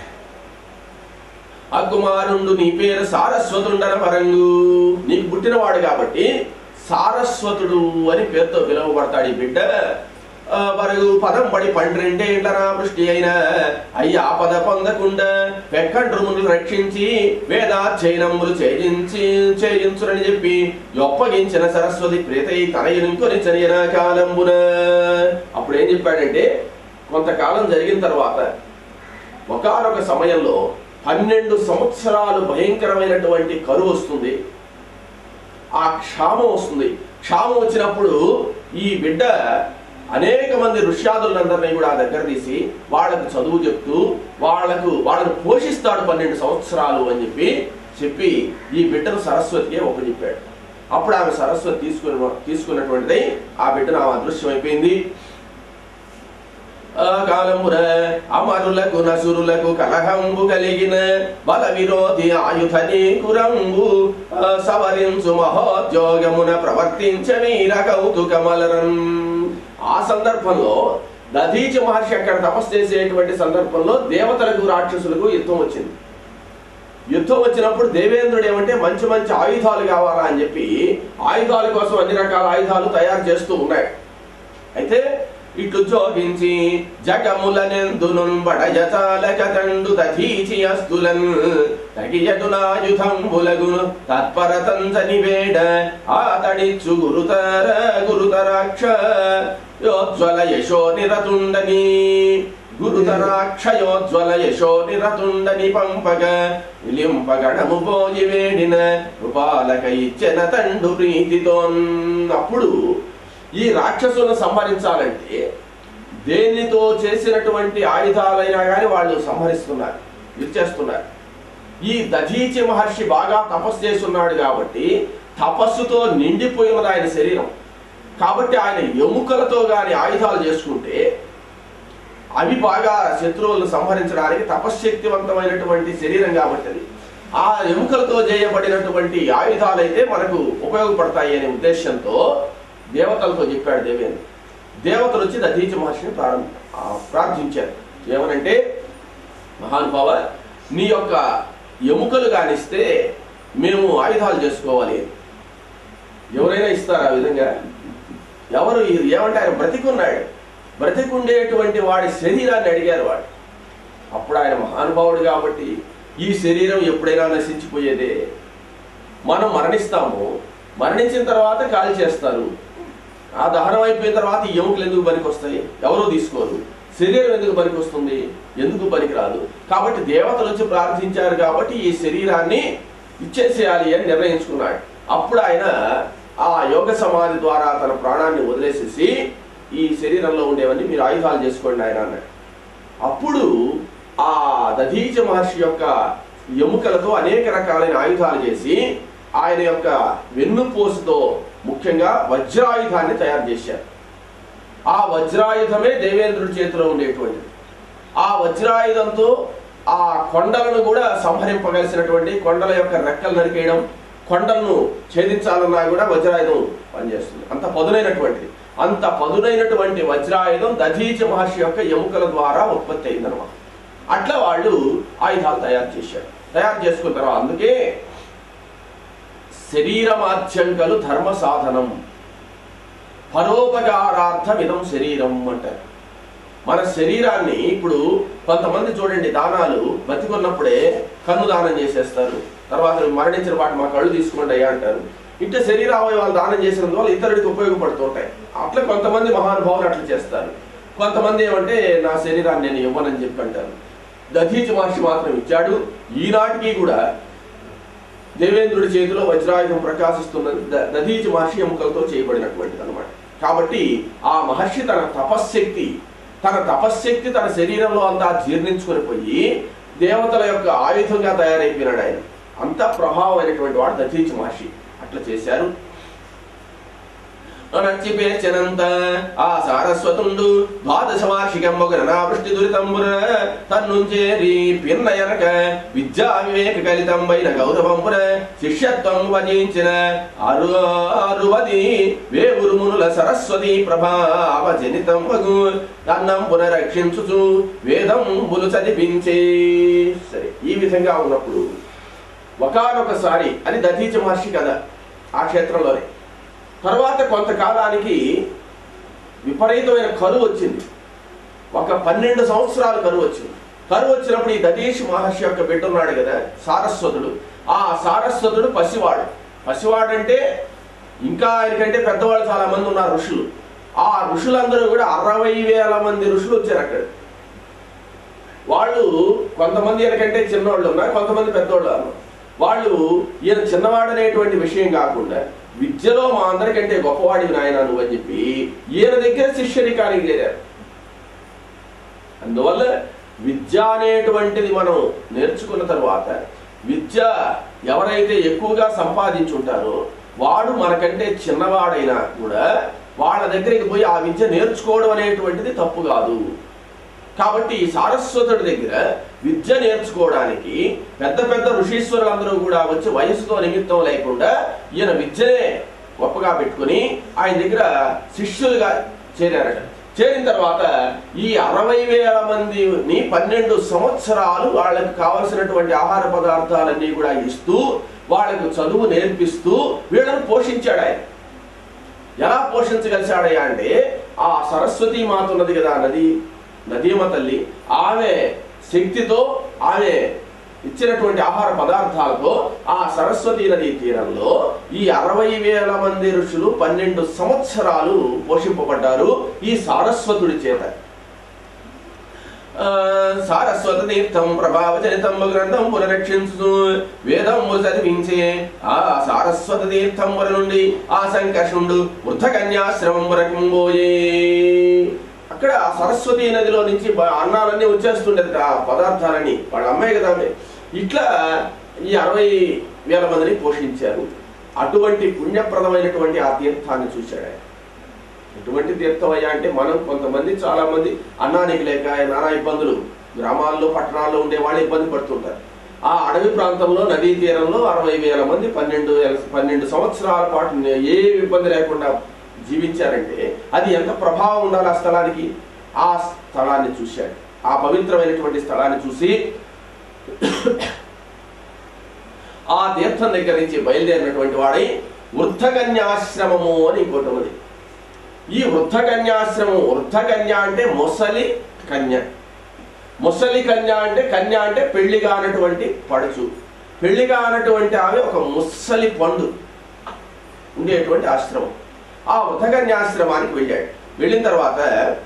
A: అకుమారుండు నీ పేరు సారస్వతుండన వరంగు నీకు పుట్టినవాడు కాబట్టి సారస్వతుడు అని పేరుతో పిలువబడతాడు ఈ బిడ్డ ఆ, వరగు పదం పడి పండ్రెండేండ్ల నా వృష్టి అయిన అయ్యా పద పొందకుండా వెక్కండ్రుములు రక్షించి వేదాధ్యయనములు చేయించి చేయించునని చెప్పి ఒప్పగించిన సరస్వతి ప్రీతై తనయునికొని చనియన కాలంబున అప్పుడు ఏం చెప్పాడంటే కొంతకాలం జరిగిన తర్వాత ఒకనొక సమయంలో పన్నెండు సంవత్సరాలు భయంకరమైనటువంటి కరువు వస్తుంది ఆ క్షామం వస్తుంది క్షామం వచ్చినప్పుడు ఈ బిడ్డ అనేక మంది ఋష్యాదులందరినీ కూడా ఆ దగ్గర తీసి వాళ్ళకు చదువు చెప్తూ వాళ్ళకు వాళ్ళను పోషిస్తాడు పన్నెండు సంవత్సరాలు అని చెప్పి చెప్పి ఈ బిడ్డను సరస్వతికే ఒప్పచెప్పాడు అప్పుడు ఆమె సరస్వతి తీసుకుని తీసుకున్నటువంటిది ఆ బిడ్డను ఆమె అదృశ్యం అయిపోయింది ఆ కాలమున అమరులకు నసురులకు కలహంబు కలిగిన బల విరోధి ఆయుధ నీకురంబు ఆ సవరించు మహోద్యోగమున ప్రవర్తించ వీర కౌతుకమలరం ఆ సందర్భంలో దధీచ మహర్షి అక్కడ తపస్సు చేసేటువంటి సందర్భంలో దేవతలకు రాక్షసులకు యుద్ధం వచ్చింది యుద్ధం వచ్చినప్పుడు దేవేంద్రుడు ఏమంటే మంచి మంచి ఆయుధాలు కావాలా అని చెప్పి ఆయుధాల కోసం అన్ని రకాల ఆయుధాలు తయారు చేస్తూ ఉన్నాడు అయితే ఇట్లు జోగించి జగములనెందును బడజచాలక తండు దధీచి అస్తులన్ తగియటునాయుధంబులగును తత్పరతంజని వేడ ఆతడిచ్చు గురుతర గురుతరాక్ష యోజ్వల యశో నిరతుండని గురుతరాక్షయోజ్వల యశో నిరతుండని పంపగ విలింపగడము పోయి వేడిన కృపాలక ఇచ్చెన తండు ప్రీతితో అప్పుడు ఈ రాక్షసులను సంహరించాలంటే దేనితో చేసినటువంటి ఆయుధాలైనా కానీ వాళ్ళు సంహరిస్తున్నారు ఇచ్చేస్తున్నారు ఈ దధీచి మహర్షి బాగా తపస్సు చేస్తున్నాడు కాబట్టి తపస్సుతో నిండిపోయి ఉన్నది ఆయన శరీరం కాబట్టి ఆయన ఎముకలతో గాని ఆయుధాలు చేసుకుంటే అవి బాగా శత్రువులను సంహరించడానికి తపశ్శక్తివంతమైనటువంటి శరీరం కాబట్టి అది ఆ ఎముకలతో చేయబడినటువంటి ఆయుధాలైతే మనకు ఉపయోగపడతాయి అనే ఉద్దేశంతో దేవతలతో చెప్పాడు దేవేంద్ర దేవతలు వచ్చి దధీచ మహర్షిని ప్రారంభ ఆ, ప్రార్థించారు ఏమనంటే మహానుభావ నీ యొక్క ఎముకలు కానిస్తే మేము ఆయుధాలు చేసుకోవాలి ఎవరైనా ఇస్తారా ఆ విధంగా ఎవరు ఇది ఏమంటే ఆయన బ్రతికున్నాడు బ్రతికుండేటువంటి వాడి శరీరాన్ని అడిగారు వాడు అప్పుడు ఆయన మహానుభావుడు కాబట్టి ఈ శరీరం ఎప్పుడైనా నశించిపోయేదే మనం మరణిస్తాము మరణించిన తర్వాత కాల్ చేస్తారు ఆ దహనం అయిపోయిన తర్వాత ఈ ఎముకలు ఎందుకు పనికొస్తాయి ఎవరూ తీసుకోరు శరీరం ఎందుకు పనికొస్తుంది ఎందుకు పనికిరాదు కాబట్టి దేవతలు వచ్చి ప్రార్థించారు కాబట్టి ఈ శరీరాన్ని ఇచ్చేసేయాలి అని నిర్ణయించుకున్నాడు అప్పుడు ఆయన ఆ యోగ సమాధి ద్వారా తన ప్రాణాన్ని వదిలేసేసి ఈ శరీరంలో ఉండేవన్నీ మీరు ఆయుధాలు చేసుకోండి ఆయన అన్నాడు అప్పుడు ఆ దధీచ మహర్షి యొక్క ఎముకలతో అనేక రకాలైన ఆయుధాలు చేసి ఆయన యొక్క వెన్నుపోసుతో ముఖ్యంగా వజ్రాయుధాన్ని తయారు చేశారు ఆ వజ్రాయుధమే దేవేంద్రుడి చేతిలో ఉండేటువంటిది ఆ వజ్రాయుధంతో ఆ కొండలను కూడా సంహరింపగలిసినటువంటి కొండల యొక్క రెక్కలు నరికేయడం కొండలను ఛేదించాలన్నా కూడా వజ్రాయుధం పనిచేస్తుంది అంత పదునైనటువంటిది అంత పదునైనటువంటి వజ్రాయుధం దధీచ మహర్షి యొక్క ఎముకల ద్వారా ఉత్పత్తి అయిందనమాట అట్లా వాళ్ళు ఆయుధాలు తయారు చేశారు తయారు చేసుకున్న తర్వాత అందుకే శరీరమాధ్యంకలు ధర్మ సాధనం పరోపకారార్థం ఇదం శరీరం అంటారు మన శరీరాన్ని ఇప్పుడు కొంతమంది చూడండి దానాలు బతికున్నప్పుడే కన్ను దానం చేసేస్తారు తర్వాత మరణించిన వాటి మా కళ్ళు తీసుకోండి అయ్యా అంటారు ఇంట శరీర అవయవాలు దానం చేసినందువల్ల ఇతరుడికి ఉపయోగపడుతుంటాయి అట్లా కొంతమంది మహానుభావులు అట్లా చేస్తారు కొంతమంది ఏమంటే నా శరీరాన్ని నేను ఇవ్వనని చెప్పి అంటారు దధీచ మహర్షి మాత్రం ఇచ్చాడు ఈనాటికి కూడా దేవేంద్రుడి చేతిలో వజ్రాయుధం ప్రకాశిస్తున్నది ద- దధీచ మహర్షి ఎముకలతో చేయబడినటువంటిది అనమాట కాబట్టి ఆ మహర్షి తన తపశ్శక్తి తన తపశ్శక్తి తన శరీరంలో అంతా జీర్ణించుకొని పోయి దేవతల యొక్క ఆయుధంగా తయారైపోయినాడు ఆయన అంత ప్రభావమైనటువంటి వాడు దధీచ మహర్షి అట్లా చేశారు నచ్చిపేర్చనంత ఆ సారస్వతుండు ద్వాదశ వార్షికం వృష్టి దురితంబుర తన్నుంచేరి పిన్నయనక విద్యా వివేక కలితంబైన గౌరవంపుర శిష్యత్వం వజించిన అరు అరువది వేవురు మునుల సరస్వతి ప్రభావ జనితం వగు అన్నం పునరక్షించుచు వేదంబులు చదివించే సరే ఈ విధంగా ఉన్నప్పుడు ఒకనొకసారి అని దధీచ మహర్షి కదా ఆ క్షేత్రంలోనే తర్వాత కొంతకాలానికి విపరీతమైన కరువు వచ్చింది ఒక పన్నెండు సంవత్సరాలు కరువు వచ్చింది కరువు వచ్చినప్పుడు ఈ దదీష్ మహర్షి యొక్క బిడ్డ ఉన్నాడు కదా సారస్వతుడు ఆ సారస్వతుడు పసివాడు పసివాడంటే ఇంకా ఆయనకంటే పెద్దవాళ్ళు చాలా మంది ఉన్నారు ఋషులు ఆ ఋషులందరూ కూడా అరవై వేల మంది ఋషులు వచ్చారు అక్కడ వాళ్ళు కొంతమంది ఈయనకంటే చిన్నవాళ్ళు ఉన్నారు కొంతమంది పెద్దవాళ్ళు ఉన్నారు వాళ్ళు ఈయన చిన్నవాడనేటువంటి విషయం కాకుండా విద్యలో మా అందరికంటే గొప్పవాడివి నాయన నువ్వు అని చెప్పి ఈయన దగ్గర శిష్యరికానికి చేరారు అందువల్ల విద్య అనేటువంటిది మనం నేర్చుకున్న తర్వాత విద్య ఎవరైతే ఎక్కువగా సంపాదించుంటారో వాడు మనకంటే చిన్నవాడైనా కూడా వాళ్ళ దగ్గరికి పోయి ఆ విద్య నేర్చుకోవడం అనేటువంటిది తప్పు కాదు కాబట్టి ఈ సారస్వతుడి దగ్గర విద్య నేర్చుకోవడానికి పెద్ద పెద్ద ఋషీశ్వరులందరూ కూడా వచ్చి వయసుతో నిమిత్తం లేకుండా ఈయన విద్యనే గొప్పగా పెట్టుకుని ఆయన దగ్గర శిష్యులుగా చేరారట చేరిన తర్వాత ఈ అరవై వేల మందిని పన్నెండు సంవత్సరాలు వాళ్ళకి కావలసినటువంటి ఆహార పదార్థాలన్నీ కూడా ఇస్తూ వాళ్ళకు చదువు నేర్పిస్తూ వీళ్ళని పోషించాడు ఆయన ఎలా పోషించగలిచాడయ్యా అంటే ఆ సరస్వతి మాత ఉన్నది కదా నది నదీమ తల్లి ఆమె శక్తితో ఆమె ఇచ్చినటువంటి ఆహార పదార్థాలతో ఆ సరస్వతి నదీ తీరంలో ఈ అరవై వేల మంది ఋషులు పన్నెండు సంవత్సరాలు పోషింపబడ్డారు ఈ సారస్వతుడి చేత ఆ, సారస్వత తీర్థం ప్రభావచరితం గ్రంథం పునరక్షించు వేదము చదివించే ఆ సారస్వత తీర్థం వర నుండి ఆ సంకర్షుండు వృద్ధ కన్యాశ్రమం వరకు పోయే అక్కడ ఆ సరస్వతి నదిలో నుంచి బ- అన్నాలన్నీ వచ్చేస్తుండేది ఆ పదార్థాలన్నీ వాళ్ళ అమ్మాయి కదా ఆమె. ఇట్లా ఈ అరవై వేల మందిని పోషించారు అటువంటి పుణ్యప్రదమైనటువంటి ఆ తీర్థాన్ని చూశాడు ఆయన ఎటువంటి తీర్థం అయ్యా అంటే మనం కొంతమంది చాలా మంది అన్నానికి లేక నానా ఇబ్బందులు గ్రామాల్లో పట్టణాల్లో ఉండే వాళ్ళు ఇబ్బంది పడుతుంటారు ఆ అడవి ప్రాంతంలో నదీ తీరంలో అరవై వేల మంది పన్నెండు వేల పన్నెండు సంవత్సరాల పాటు ఏ ఇబ్బంది లేకుండా జీవించారంటే అది ఎంత ప్రభావం ఉండాలి ఆ స్థలానికి ఆ స్థలాన్ని చూశాడు ఆ పవిత్రమైనటువంటి స్థలాన్ని చూసి ఆ తీర్థం దగ్గర నుంచి బయలుదేరినటువంటి వాడై వృద్ధకన్యాశ్రమము అని ఇంకోటి ఉన్నది ఈ వృద్ధ కన్యాశ్రమం వృద్ధ కన్య అంటే ముసలి కన్య ముసలి కన్య అంటే కన్య అంటే పెళ్లి కానటువంటి పడుచు పెళ్లి కానటువంటి ఆమె ఒక ముసలి పండు ఉండేటువంటి ఆశ్రమం ఆ వృద్ధ కన్యాశ్రమానికి వెళ్ళాడు వెళ్ళిన తర్వాత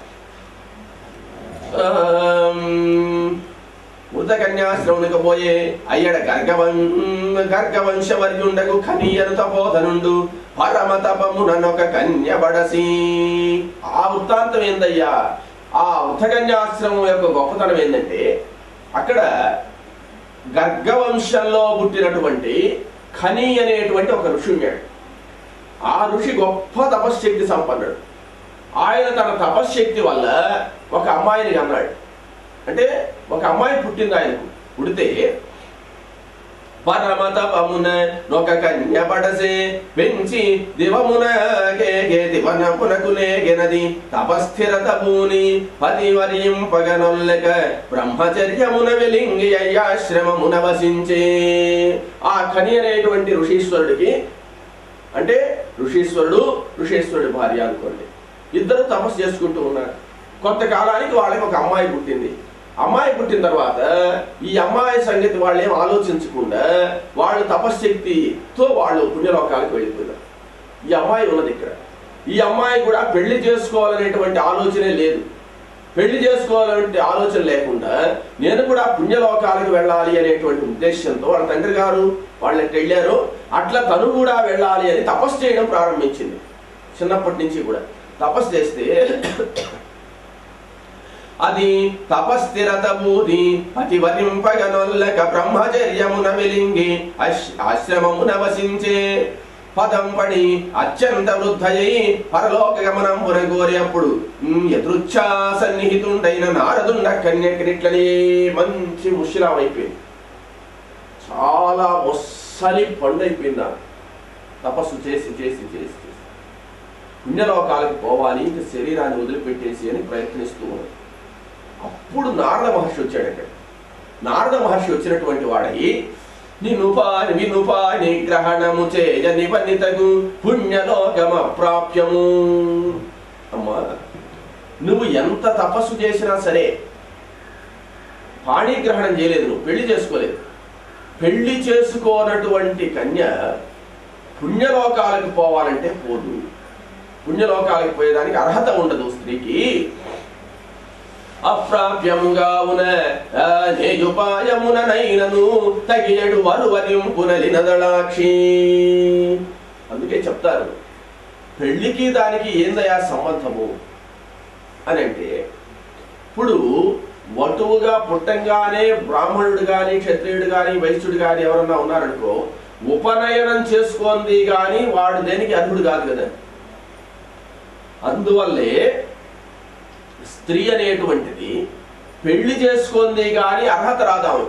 A: వృద్ధ కన్యాశ్రమునికి పోయే అయ్యడ గర్గవం గర్గవంశవర్యుండగు ఖనీయను తపోధనుండు పరమ తపముననొక కన్య బడసి ఆ వృత్తాంతం ఏందయ్యా ఆ వృద్ధకన్యాశ్రమం యొక్క గొప్పతనం ఏంటంటే అక్కడ గర్గవంశంలో పుట్టినటువంటి ఖని అనేటువంటి ఒక ఋషి ఉన్నాడు ఆ ఋషి గొప్ప తపశ్శక్తి సంపన్నుడు ఆయన తన తపశ్శక్తి వల్ల ఒక అమ్మాయిని కన్నాడు అంటే ఒక అమ్మాయి పుట్టింది ఆయనకు పుడితే పరమ తపమున నొక కన్య పడసే పెంచి దివమున కేగే దివనమునకు లేగెనది తపస్థిరత భూని పది వరింపగనొల్లక బ్రహ్మచర్యమున వెలింగి అయ్యాశ్రమమున వసించే ఆ ఖని అనేటువంటి ఋషీశ్వరుడికి అంటే ఋషీశ్వరుడు ఋషీశ్వరుడి భార్య అనుకోండి ఇద్దరు తపస్సు చేసుకుంటూ ఉన్నారు కొంతకాలానికి వాళ్ళకి ఒక అమ్మాయి పుట్టింది అమ్మాయి పుట్టిన తర్వాత ఈ అమ్మాయి సంగతి వాళ్ళు ఏం ఆలోచించకుండా వాళ్ళు తపశ్శక్తితో వాళ్ళు పుణ్యలోకాలకు వెళ్ళిపోయారు ఈ అమ్మాయి ఉన్నది ఇక్కడ ఈ అమ్మాయి కూడా పెళ్లి చేసుకోవాలనేటువంటి ఆలోచనే లేదు పెళ్లి చేసుకోవాలంటే ఆలోచన లేకుండా నేను కూడా పుణ్యలోకాలకు వెళ్ళాలి అనేటువంటి ఉద్దేశంతో వాళ్ళ తండ్రి గారు వాళ్ళు ఎట్ట వెళ్ళారో అట్లా తను కూడా వెళ్ళాలి అని తపస్సు చేయడం ప్రారంభించింది చిన్నప్పటి నుంచి కూడా తపస్సు చేస్తే అది తపస్థిరత బూది పతివరింపగనొల్లక బ్రహ్మచర్యమున వెలింగి అశ్- ఆశ్రమమున వసించే పదం పడి అత్యంత వృద్ధయై పరలోక గమనం పురగోరి అప్పుడు ఎదురుచ్ఛా సన్నిహితుండైన నారదుండ కన్యకినిట్లనే మంచి ముషిరాం అయిపోయింది చాలా ముస్సలి పండు అయిపోయింది ఆమె. తపస్సు చేసి చేసి చేసి చేసి పుణ్యలోకాలకు పోవాలి ఇంక శరీరాన్ని వదిలిపెట్టేసి అని ప్రయత్నిస్తూ ఉంది అప్పుడు నారద మహర్షి వచ్చాడు అక్కడ నారద మహర్షి వచ్చినటువంటి వాడై నినుపాని వినుపాని గ్రహణము చేయ నిపనితగు పుణ్యలోకమ ప్రాప్యము అమ్మా నువ్వు ఎంత తపస్సు చేసినా సరే పాణిగ్రహణం చేయలేదు నువ్వు పెళ్లి చేసుకోలేదు పెళ్లి చేసుకోనటువంటి కన్య పుణ్యలోకాలకు పోవాలంటే పోదు పుణ్యలోకాలకు పోయేదానికి అర్హత ఉండదు స్త్రీకి అప్రాప్యముగావున నేయుపాయమున నైనను తగియడు వరువరింపునలినదళాక్షి అందుకే చెప్తారు పెళ్లికి దానికి ఏందయా సంబంధము అని అంటే ఇప్పుడు వటువుగా పుట్టంగానే బ్రాహ్మణుడు గాని క్షత్రియుడు గాని వైశ్యుడు గాని ఎవరన్నా ఉన్నారనుకో ఉపనయనం చేసుకోంది గాని వాడు దేనికి అర్హుడు కాదు కదా అందువల్లే స్త్రీ అనేటువంటిది పెళ్లి చేసుకుంది కానీ అర్హత రాదాము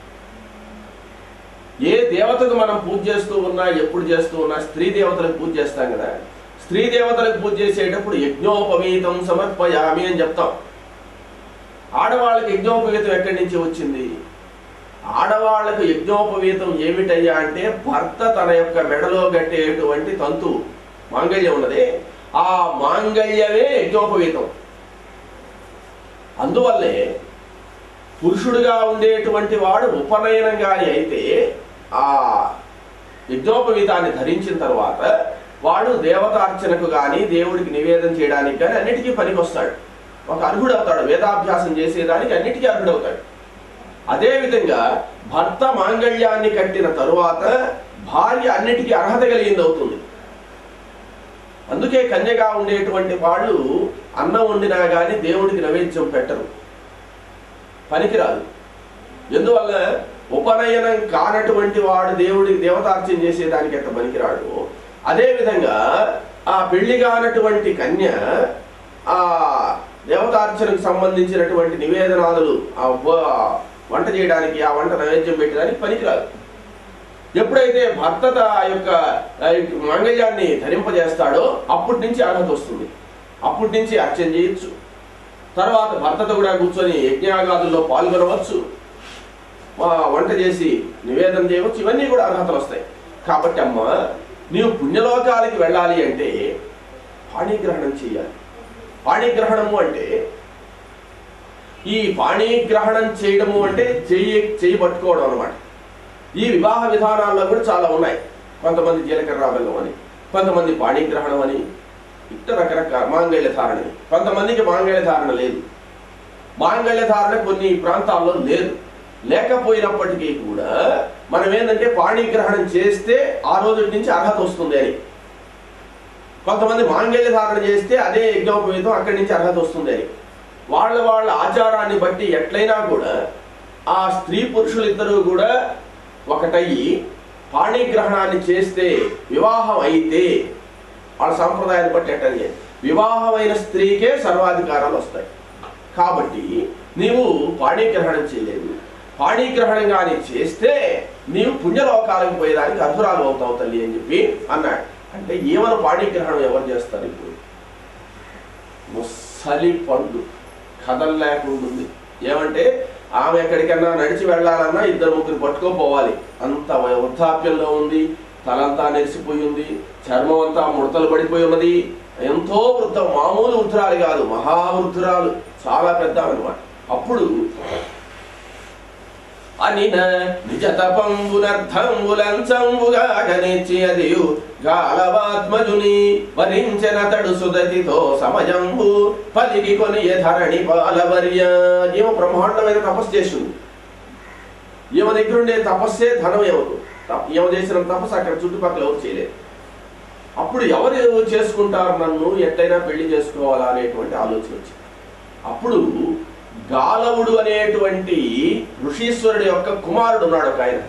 A: ఏ దేవతకు మనం పూజ చేస్తూ ఉన్నా ఎప్పుడు చేస్తూ ఉన్నా స్త్రీ దేవతలకు పూజ చేస్తాం కదా స్త్రీ దేవతలకు పూజ చేసేటప్పుడు యజ్ఞోపవీతం సమర్పయామి అని చెప్తాం ఆడవాళ్ళకి యజ్ఞోపవీతం ఎక్కడి నుంచి వచ్చింది ఆడవాళ్లకు యజ్ఞోపవీతం ఏమిటయ్యా అంటే భర్త తన యొక్క మెడలో కట్టేటువంటి తంతు మాంగళ్యం ఉన్నది ఆ మాంగళ్యమే యజ్ఞోపవీతం అందువల్లే పురుషుడుగా ఉండేటువంటి వాడు ఉపనయనం గాని అయితే ఆ యజ్ఞోపవీతాన్ని ధరించిన తర్వాత వాడు దేవతార్చనకు గాని దేవుడికి నివేదన చేయడానికి కానీ అన్నిటికీ పనికొస్తాడు ఒక అర్హుడు అవుతాడు వేదాభ్యాసం చేసేదానికి అన్నిటికీ అర్హుడవుతాడు అదేవిధంగా భర్త మాంగళ్యాన్ని కట్టిన తరువాత భార్య అన్నిటికీ అర్హత కలిగింది అవుతుంది అందుకే కన్యగా ఉండేటువంటి వాళ్ళు అన్నం వండినా కానీ దేవుడికి నైవేద్యం పెట్టరు పనికిరాదు ఎందువల్ల ఉపనయనం కానటువంటి వాడు దేవుడికి దేవతార్చన చేసేదానికి ఎంత పనికిరాడు అదేవిధంగా ఆ పెళ్లి కానటువంటి కన్య ఆ దేవతార్చనకు సంబంధించినటువంటి నివేదనాదులు ఆ ఉప- వంట చేయడానికి ఆ వంట నైవేద్యం పెట్టడానికి పనికిరాదు ఎప్పుడైతే భర్త త- ఆ యొక్క ఆ యొక్క మాంగళ్యాన్ని ధరింపజేస్తాడో అప్పటి నుంచి అర్హత వస్తుంది అప్పటి నుంచి అర్చన చేయొచ్చు తర్వాత భర్తతో కూడా కూర్చొని యజ్ఞాగాదుల్లో పాల్గొనవచ్చు ఆ వంట చేసి నివేదన చేయవచ్చు ఇవన్నీ కూడా అర్హతలు వస్తాయి కాబట్టి అమ్మ నీవు పుణ్యలోకాలకి వెళ్ళాలి అంటే పాణిగ్రహణం చేయాలి పాణిగ్రహణము అంటే ఈ పాణిగ్రహణం చేయడము అంటే చెయ్యి చెయ్యి పట్టుకోవడం అనమాట ఈ వివాహ విధానాల్లో కూడా చాలా ఉన్నాయి కొంతమంది జీలకర్ర బెల్లం అని కొంతమంది పాణిగ్రహణం అని ఇట్ట రకరకాల మాంగళ్య ధారణ అని. కొంతమందికి మాంగళ్య ధారణ లేదు మాంగళ్య ధారణ కొన్ని ప్రాంతాల్లో లేదు లేకపోయినప్పటికీ కూడా మనం ఏంటంటే పాణిగ్రహణం చేస్తే ఆ రోజు నుంచి అర్హత వస్తుంది అని కొంతమంది మాంగళ్య ధారణ చేస్తే అదే యజ్ఞోపవీతం అక్కడి నుంచి అర్హత వస్తుంది అని వాళ్ళ వాళ్ళ ఆచారాన్ని బట్టి ఎట్లయినా కూడా ఆ స్త్రీ పురుషులు ఇద్దరు కూడా ఒకటయ్యి పాణిగ్రహణాన్ని చేస్తే వివాహం అయితే వాళ్ళ సాంప్రదాయాన్ని బట్టి ఎట్టని చేయాలి. వివాహమైన స్త్రీకే సర్వాధికారాలు వస్తాయి కాబట్టి నీవు పాణిగ్రహణం చేయలేదు పాణిగ్రహణం కానీ చేస్తే నీవు పుణ్యలోకాలకు పోయేదానికి అర్హురాలు అవుతావు తల్లి అని చెప్పి అన్నాడు అంటే ఏమని పాణిగ్రహణం ఎవరు చేస్తారు ఇప్పుడు ముసలి పండు కథలు లేకుండా ఏమంటే ఆమె ఎక్కడికన్నా నడిచి వెళ్ళాలన్నా ఇద్దరు ముగ్గురు పట్టుకోపోవాలి అంత వృద్ధాప్యంలో ఉంది తలంతా నెరిసిపోయి ఉంది చర్మం అంతా ముడతలు పడిపోయి ఉన్నది ఎంతో వృద్ధ మామూలు వృద్ధురాలు కాదు మహావృద్ధురాలు చాలా పెద్ద అనమాట అప్పుడు అనిన నిజ తపంబునర్థంబులంచంబుగా గనిచ్చి అదియు గాలవాత్మజుని వరించెనతడు సుదతితో సమయంబు పలికి కొని ధరణి పాలవర్య ఏమో బ్రహ్మాండమైన తపస్సు చేసింది ఈమె దగ్గర ఉండే తపస్సే ధనం ఎవరు ఈమె చేసిన తపస్సు అక్కడ చుట్టుపక్కల ఎవరు చేయలేదు అప్పుడు ఎవరు చేసుకుంటారు నన్ను ఎట్టయినా పెళ్లి చేసుకోవాలా అనేటువంటి ఆలోచన వచ్చింది అప్పుడు గాలవుడు అనేటువంటి ఋషీశ్వరుడి యొక్క కుమారుడు ఉన్నాడు ఒక ఆయన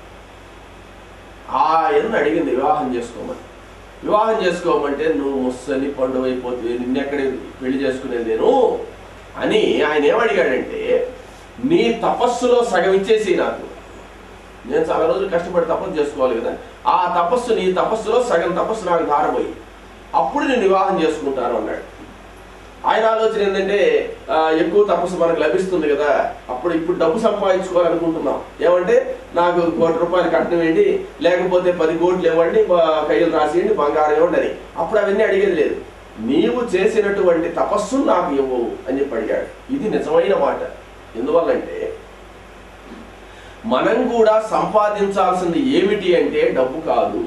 A: ఆయన్ని అడిగింది వివాహం చేసుకోమని వివాహం చేసుకోమంటే నువ్వు ముసలి పండు అయిపోతుంది నిన్నెక్కడ పెళ్లి చేసుకునేది నేను అని ఆయన ఏమడిగాడంటే నీ తపస్సులో సగం ఇచ్చేసి నాకు నేను చాలా రోజులు కష్టపడి తపస్సు చేసుకోవాలి కదా ఆ తపస్సు నీ తపస్సులో సగం తపస్సు నాకు ధారపోయి అప్పుడు నేను వివాహం చేసుకుంటాను అన్నాడు ఆయన ఆలోచన ఏంటంటే ఆ, ఎక్కువ తపస్సు మనకు లభిస్తుంది కదా అప్పుడు ఇప్పుడు డబ్బు సంపాదించుకోవాలనుకుంటున్నాం ఏమంటే నాకు కోటి రూపాయలు కట్నం వేయండి లేకపోతే పది కోట్లు ఇవ్వండి బా- కయ్యలు రాసేయండి బంగారం ఇవ్వండి అని అప్పుడు అవన్నీ అడిగేది లేదు నీవు చేసినటువంటి తపస్సు నాకు ఇవ్వవు అని చెప్పి అడిగాడు ఇది నిజమైన మాట ఎందువల్లంటే మనం కూడా సంపాదించాల్సింది ఏమిటి అంటే డబ్బు కాదు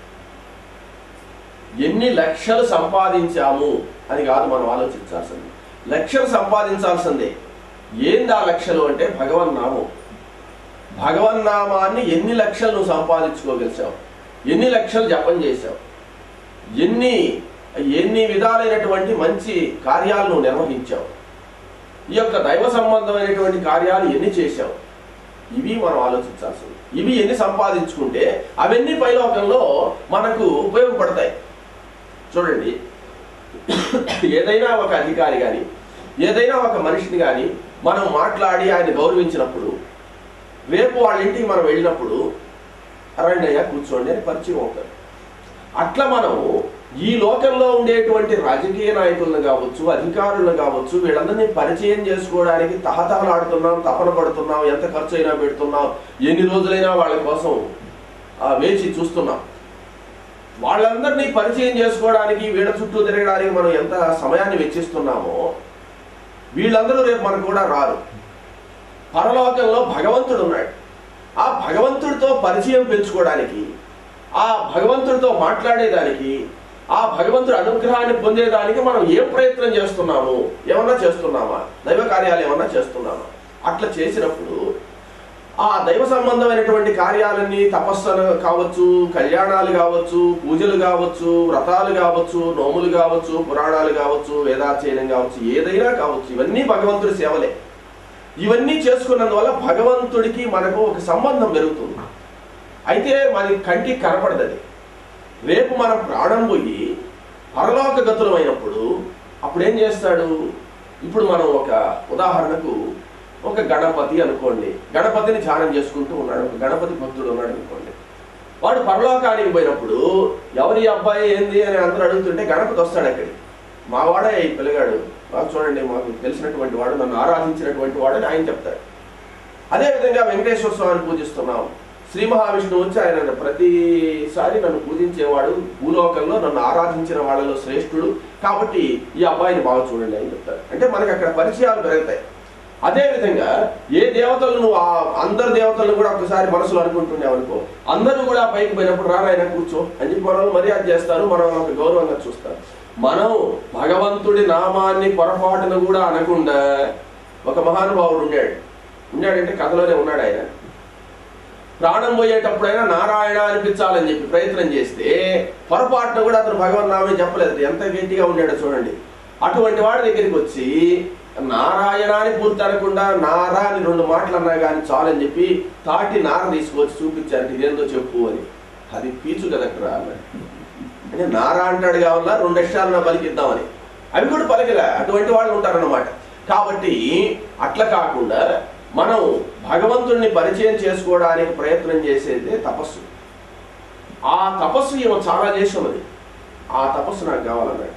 A: ఎన్ని లక్షలు సంపాదించాము అని కాదు మనం ఆలోచించాల్సింది లక్షలు సంపాదించాల్సిందే ఏంది ఆ లక్షలు అంటే భగవన్నామం భగవన్నామాన్ని ఎన్ని లక్షలు నువ్వు సంపాదించుకోగలిచావు ఎన్ని లక్షలు జపం చేశావు ఎన్ని ఎన్ని విధాలైనటువంటి మంచి కార్యాలు నువ్వు నిర్వహించావు ఈ యొక్క దైవ సంబంధమైనటువంటి కార్యాలు ఎన్ని చేశావు ఇవి మనం ఆలోచించాల్సింది ఇవి ఎన్ని సంపాదించుకుంటే అవన్నీ పైలోకంలో మనకు ఉపయోగపడతాయి చూడండి ఏదైనా ఒక అధికారి కానీ ఏదైనా ఒక మనిషిని కానీ మనం మాట్లాడి ఆయన గౌరవించినప్పుడు రేపు వాళ్ళ ఇంటికి మనం వెళ్ళినప్పుడు రండి అయ్యా కూర్చోండి అని పరిచయం అవుతారు అట్లా మనం ఈ లోకంలో ఉండేటువంటి రాజకీయ నాయకులను కావచ్చు అధికారులను కావచ్చు వీళ్ళందరినీ పరిచయం చేసుకోవడానికి తహతహలాడుతున్నాం తపన పడుతున్నాం ఎంత ఖర్చు అయినా పెడుతున్నాం ఎన్ని రోజులైనా వాళ్ళ కోసం ఆ, వేచి చూస్తున్నాం వాళ్ళందరినీ పరిచయం చేసుకోవడానికి వీళ్ళ చుట్టూ తిరగడానికి మనం ఎంత సమయాన్ని వెచ్చిస్తున్నామో వీళ్ళందరూ రేపు మనకు కూడా రారు పరలోకంలో భగవంతుడు ఉన్నాడు ఆ భగవంతుడితో పరిచయం పెంచుకోవడానికి ఆ భగవంతుడితో మాట్లాడేదానికి ఆ భగవంతుడి అనుగ్రహాన్ని పొందేదానికి మనం ఏం ప్రయత్నం చేస్తున్నాము ఏమన్నా చేస్తున్నామా దైవ కార్యాలు ఏమన్నా చేస్తున్నామా అట్లా చేసినప్పుడు ఆ దైవ సంబంధమైనటువంటి కార్యాలన్నీ తపస్సులు కావచ్చు కళ్యాణాలు కావచ్చు పూజలు కావచ్చు వ్రతాలు కావచ్చు నోములు కావచ్చు పురాణాలు కావచ్చు వేదాధ్యయనం కావచ్చు ఏదైనా కావచ్చు ఇవన్నీ భగవంతుడి సేవలే ఇవన్నీ చేసుకున్నందువల్ల భగవంతుడికి మనకు ఒక సంబంధం పెరుగుతుంది అయితే మనకి కంటికి కనపడదు అది రేపు మనం ప్రాణం పోయి పరలోక గతులమైనప్పుడు అప్పుడు ఏం చేస్తాడు ఇప్పుడు మనం ఒక ఉదాహరణకు ఒక గణపతి అనుకోండి గణపతిని ధ్యానం చేసుకుంటూ ఉన్నాడు ఒక గణపతి భక్తుడు ఉన్నాడు అనుకోండి వాడు పరలోకానికి పోయినప్పుడు ఎవరి అబ్బాయి ఏంది అని అందరూ అడుగుతుంటే గణపతి వస్తాడు అక్కడికి మా వాడే ఈ పిల్లగాడు బాగా చూడండి మాకు తెలిసినటువంటి వాడు నన్ను ఆరాధించినటువంటి వాడు అని ఆయన చెప్తాడు అదేవిధంగా వెంకటేశ్వర స్వామిని పూజిస్తున్నాం శ్రీ మహావిష్ణువు వచ్చి ఆయన ప్రతిసారి నన్ను పూజించేవాడు భూలోకంలో నన్ను ఆరాధించిన వాళ్ళలో శ్రేష్ఠుడు కాబట్టి ఈ అబ్బాయిని బాగా చూడండి అని చెప్తారు అంటే మనకి అక్కడ పరిచయాలు పెరుగుతాయి అదే విధంగా ఏ దేవతలు నువ్వు ఆ అందరు దేవతలను కూడా ఒకసారి మనసులో అనుకుంటున్నావు అనుకో అందరూ కూడా పైకి పోయినప్పుడు రానాయన కూర్చో అని చెప్పి మనల్ని మర్యాద చేస్తారు మనం ఒక గౌరవంగా చూస్తారు మనం భగవంతుడి నామాన్ని పొరపాటున కూడా అనకుండా ఒక మహానుభావుడు ఉండాడు ఉన్నాడంటే కథలోనే ఉన్నాడు ఆయన ప్రాణం పోయేటప్పుడైనా నారాయణ అనిపించాలని చెప్పి ప్రయత్నం చేస్తే పొరపాటున కూడా అతను భగవన్ నామే చెప్పలేదు ఎంత గట్టిగా ఉన్నాడో చూడండి అటువంటి వాడి దగ్గరికి వచ్చి నారాయణ అని పూర్తి అనకుండా నారా అని రెండు మాటలు అన్నా కానీ చాలని చెప్పి తాటి నార తీసుకొచ్చి చూపించారు ఇదేందో చెప్పు అని అది పీచు కదట్రా అన్నాడు అంటే నారా అంటాడు కావాలా రెండు అక్షరాలను పలికిద్దామని అవి కూడా పలికలే అటువంటి వాళ్ళు ఉంటారన్నమాట కాబట్టి అట్లా కాకుండా మనం భగవంతుడిని పరిచయం చేసుకోవడానికి ప్రయత్నం చేసేదే తపస్సు ఆ తపస్సు ఈమె చాలా చేసి ఉన్నది ఆ తపస్సు నాకు కావాలన్నాడు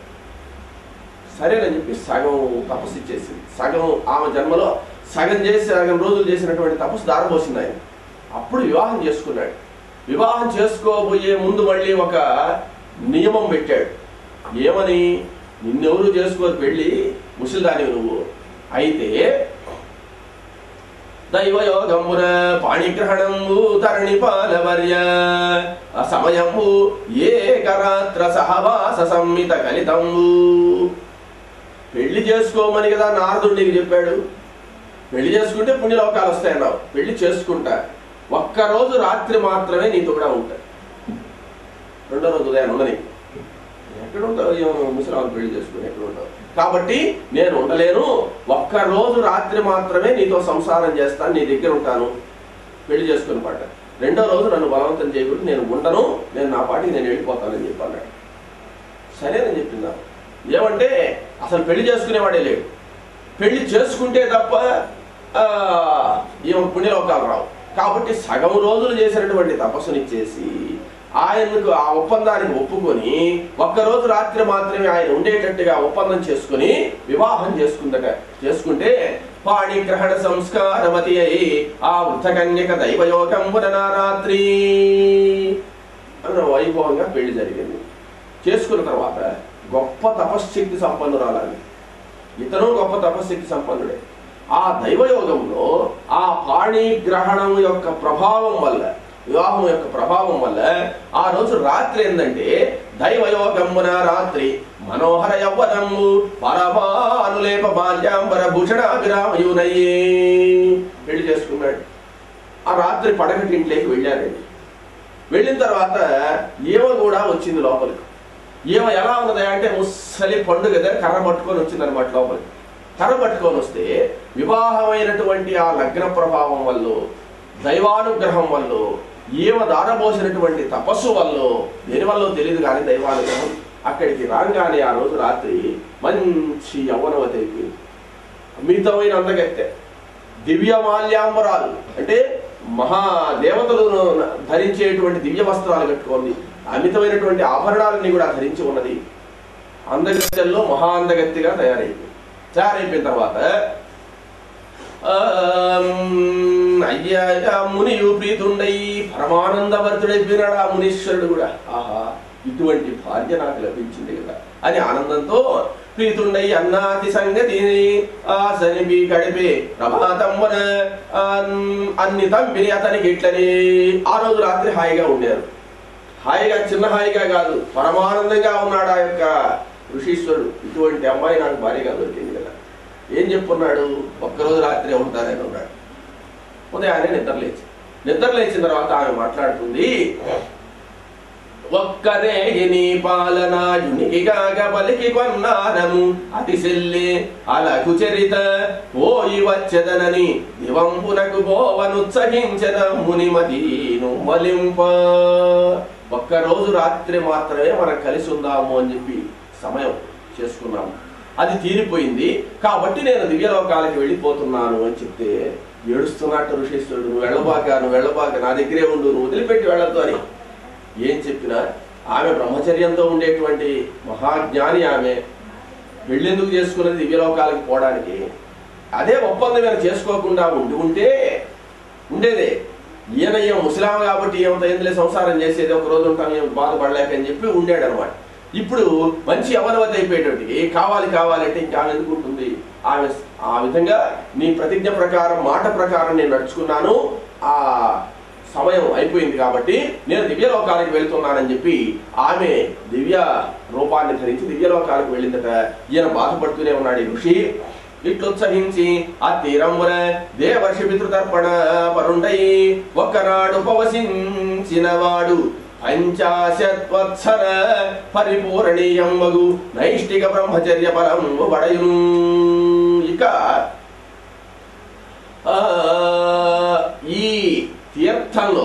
A: సరేనని చెప్పి సగం తపస్సు ఇచ్చేసింది సగం ఆమె జన్మలో సగం చేసి సగం రోజులు చేసినటువంటి తపస్సు దారపోసింది ఆయన అప్పుడు వివాహం చేసుకున్నాడు వివాహం చేసుకోబోయే ముందు మళ్ళీ ఒక నియమం పెట్టాడు ఏమని నిన్నెవరు చేసుకోరు పెళ్ళి ముసలిదానివి నువ్వు అయితే దైవయోగమున పాణిగ్రహణము తరణి పాలవర్య సమయము ఏకరాత్ర సహవాస సంహిత కలితంబు పెళ్లి చేసుకోమని కదా నారదుడు నీకు చెప్పాడు పెళ్లి చేసుకుంటే పుణ్యలోకాలు వస్తాయన్నావు పెళ్లి చేసుకుంటా ఒక్కరోజు రాత్రి మాత్రమే నీతో కూడా ఉంటా రెండో రోజు ఉదయం ఉండని ఎక్కడ ఉంటావు ఏమో ముసలాలు పెళ్లి చేసుకుని ఎక్కడ ఉంటావు కాబట్టి నేను ఉండలేను ఒక్క రోజు రాత్రి మాత్రమే నీతో సంసారం చేస్తాను నీ దగ్గర ఉంటాను పెళ్లి చేసుకుని పాట రెండో రోజు నన్ను బలవంతం చేయకూడదు నేను ఉండను నేను నా పాటికి నేను వెళ్ళిపోతానని చెప్పి అన్నాడు సరేనని చెప్పిందా ఏమంటే అసలు పెళ్లి చేసుకునేవాడే లేడు పెళ్లి చేసుకుంటే తప్ప ఆ, ఈమె పుణ్యలోకాలు రావు కాబట్టి సగం రోజులు చేసినటువంటి తపస్సుని చేసి ఆయనకు ఆ ఒప్పందానికి ఒప్పుకొని ఒక్కరోజు రాత్రి మాత్రమే ఆయన ఉండేటట్టుగా ఒప్పందం చేసుకుని వివాహం చేసుకుందట చేసుకుంటే పాణిగ్రహణ సంస్కారమతి అయి ఆ వృద్ధకన్యక దైవయోగం రాత్రి అన్న వైభవంగా పెళ్లి జరిగింది చేసుకున్న తర్వాత గొప్ప తపశ్శక్తి సంపన్నురాలని ఇతను గొప్ప తపశ్శక్తి సంపన్నుడే ఆ దైవయోగంలో ఆ పాణిగ్రహణం యొక్క ప్రభావం వల్ల వివాహం యొక్క ప్రభావం వల్ల ఆ రోజు రాత్రి ఏంటంటే దైవయోగమున రాత్రి మనోహర యవ్వనము పరమానులేప బాల్యాంబర భూషణాభిరామయునయ్యే పెళ్లి చేసుకున్నాడు ఆ రాత్రి పడకటింట్లోకి వెళ్ళారండి వెళ్ళిన తర్వాత ఈమె కూడా వచ్చింది లోపలికి ఈమె ఎలా ఉన్నది అంటే ముసలి పండుగ దగ్గర కర్ర పట్టుకొని వచ్చింది అనమాట లోపలికి కర్ర పట్టుకొని వస్తే వివాహమైనటువంటి ఆ లగ్న ప్రభావం వల్ల దైవానుగ్రహం వల్ల ఈమె దారబోసినటువంటి తపస్సు వల్ల దేని వల్ల తెలియదు కానీ దైవానుగ్రహం అక్కడికి రాగానే ఆ రోజు రాత్రి మంచి యవ్వనవతి అయిపోయింది అమితమైన అందగత్తె దివ్య మాల్యాంబరాలు అంటే మహా దేవతలు ధరించేటువంటి దివ్య వస్త్రాలు కట్టుకుంది అమితమైనటువంటి ఆభరణాలన్నీ కూడా ధరించి ఉన్నది అందగత్తెల్లో మహా అందగత్తెగా తయారైంది తయారైపోయిన తర్వాత ఆమ్, అయ్యా ఆ మునియు ప్రీతుండై పరమానందవర్తుడైపోయినాడు ఆ మునీశ్వరుడు కూడా ఆహా ఇటువంటి భార్య నాకు లభించింది కదా అని ఆనందంతో ప్రీతుండై అన్నాతి సంగతి ఆ సనిపి కడిపే ప్రభాతమ్మన అన్ని తంపిని అతనికి ఇట్లని ఆ రోజు రాత్రి హాయిగా ఉండారు హాయిగా చిన్న హాయిగా కాదు పరమానందంగా ఉన్నాడు ఆ యొక్క ఋషీశ్వరుడు ఇటువంటి అమ్మాయి నాకు భార్యగా దొరికింది కదా ఏం చెప్పున్నాడు ఒక్కరోజు రాత్రి ఉంటారని ఉన్నాడు ఉదయాన్నే నిద్ర లేచి నిద్ర లేచిన తర్వాత ఆమె మాట్లాడుతుంది ఒక్కరే నీ పాలనాయునికి కాక పలికి కొన్నారము అతి సెల్లి అలకు చరిత పోయి వచ్చెదనని దివంపునకు పోవనుత్సహించద మునిమదీను మలింప ఒక్కరోజు రాత్రి మాత్రమే మనం కలిసి ఉందాము అని చెప్పి సమయం చేసుకున్నాము అది తీరిపోయింది కాబట్టి నేను దివ్యలోకాలకి వెళ్ళిపోతున్నాను అని చెప్తే ఏడుస్తున్నట్టు ఋషేశ్వరుడు నువ్వు వెళ్ళబాక నువ్వు వెళ్ళబాక నా దగ్గరే ఉండు నువ్వు వదిలిపెట్టి వెళ్ళొద్దు అని ఏం చెప్పినా ఆమె బ్రహ్మచర్యంతో ఉండేటువంటి మహాజ్ఞాని ఆమె పెళ్ళెందుకు చేసుకున్నది దివ్యలోకాలకు పోవడానికి అదే ఒప్పందం ఏమైనా చేసుకోకుండా ఉండి ఉంటే ఉండేదే ఈయన ఏం ముసలాం కాబట్టి ఏమంత ఎందులే సంసారం చేసేది ఒక రోజు ఉంటాం ఏం బాధపడలేక అని చెప్పి ఉండాడు అనమాట ఇప్పుడు మంచి అవనవతి అయిపోయేటప్పటికి కావాలి కావాలంటే ఇంకా ఆమె ఎందుకు ఉంటుంది ఆమె ఆ విధంగా నీ ప్రతిజ్ఞ ప్రకారం మాట ప్రకారం నేను నడుచుకున్నాను ఆ సమయం అయిపోయింది కాబట్టి నేను దివ్యలోకానికి వెళ్తున్నానని చెప్పి ఆమె దివ్య రూపాన్ని ధరించి దివ్యలోకానికి వెళ్ళిందట ఈయన బాధపడుతూనే ఉన్నాడు ఈ ఋషి ఇట్లుత్సహించి ఆ తీరమున దేవర్షి పితృతర్పణ పరుండై ఒక్కనాడు పవసించిన వాడు పంచాశత్వత్సర పరిపూరణీయం మగు నైష్టిక బ్రహ్మచర్య ఫలం వడయును ఇక ఆ, ఈ తీర్థంలో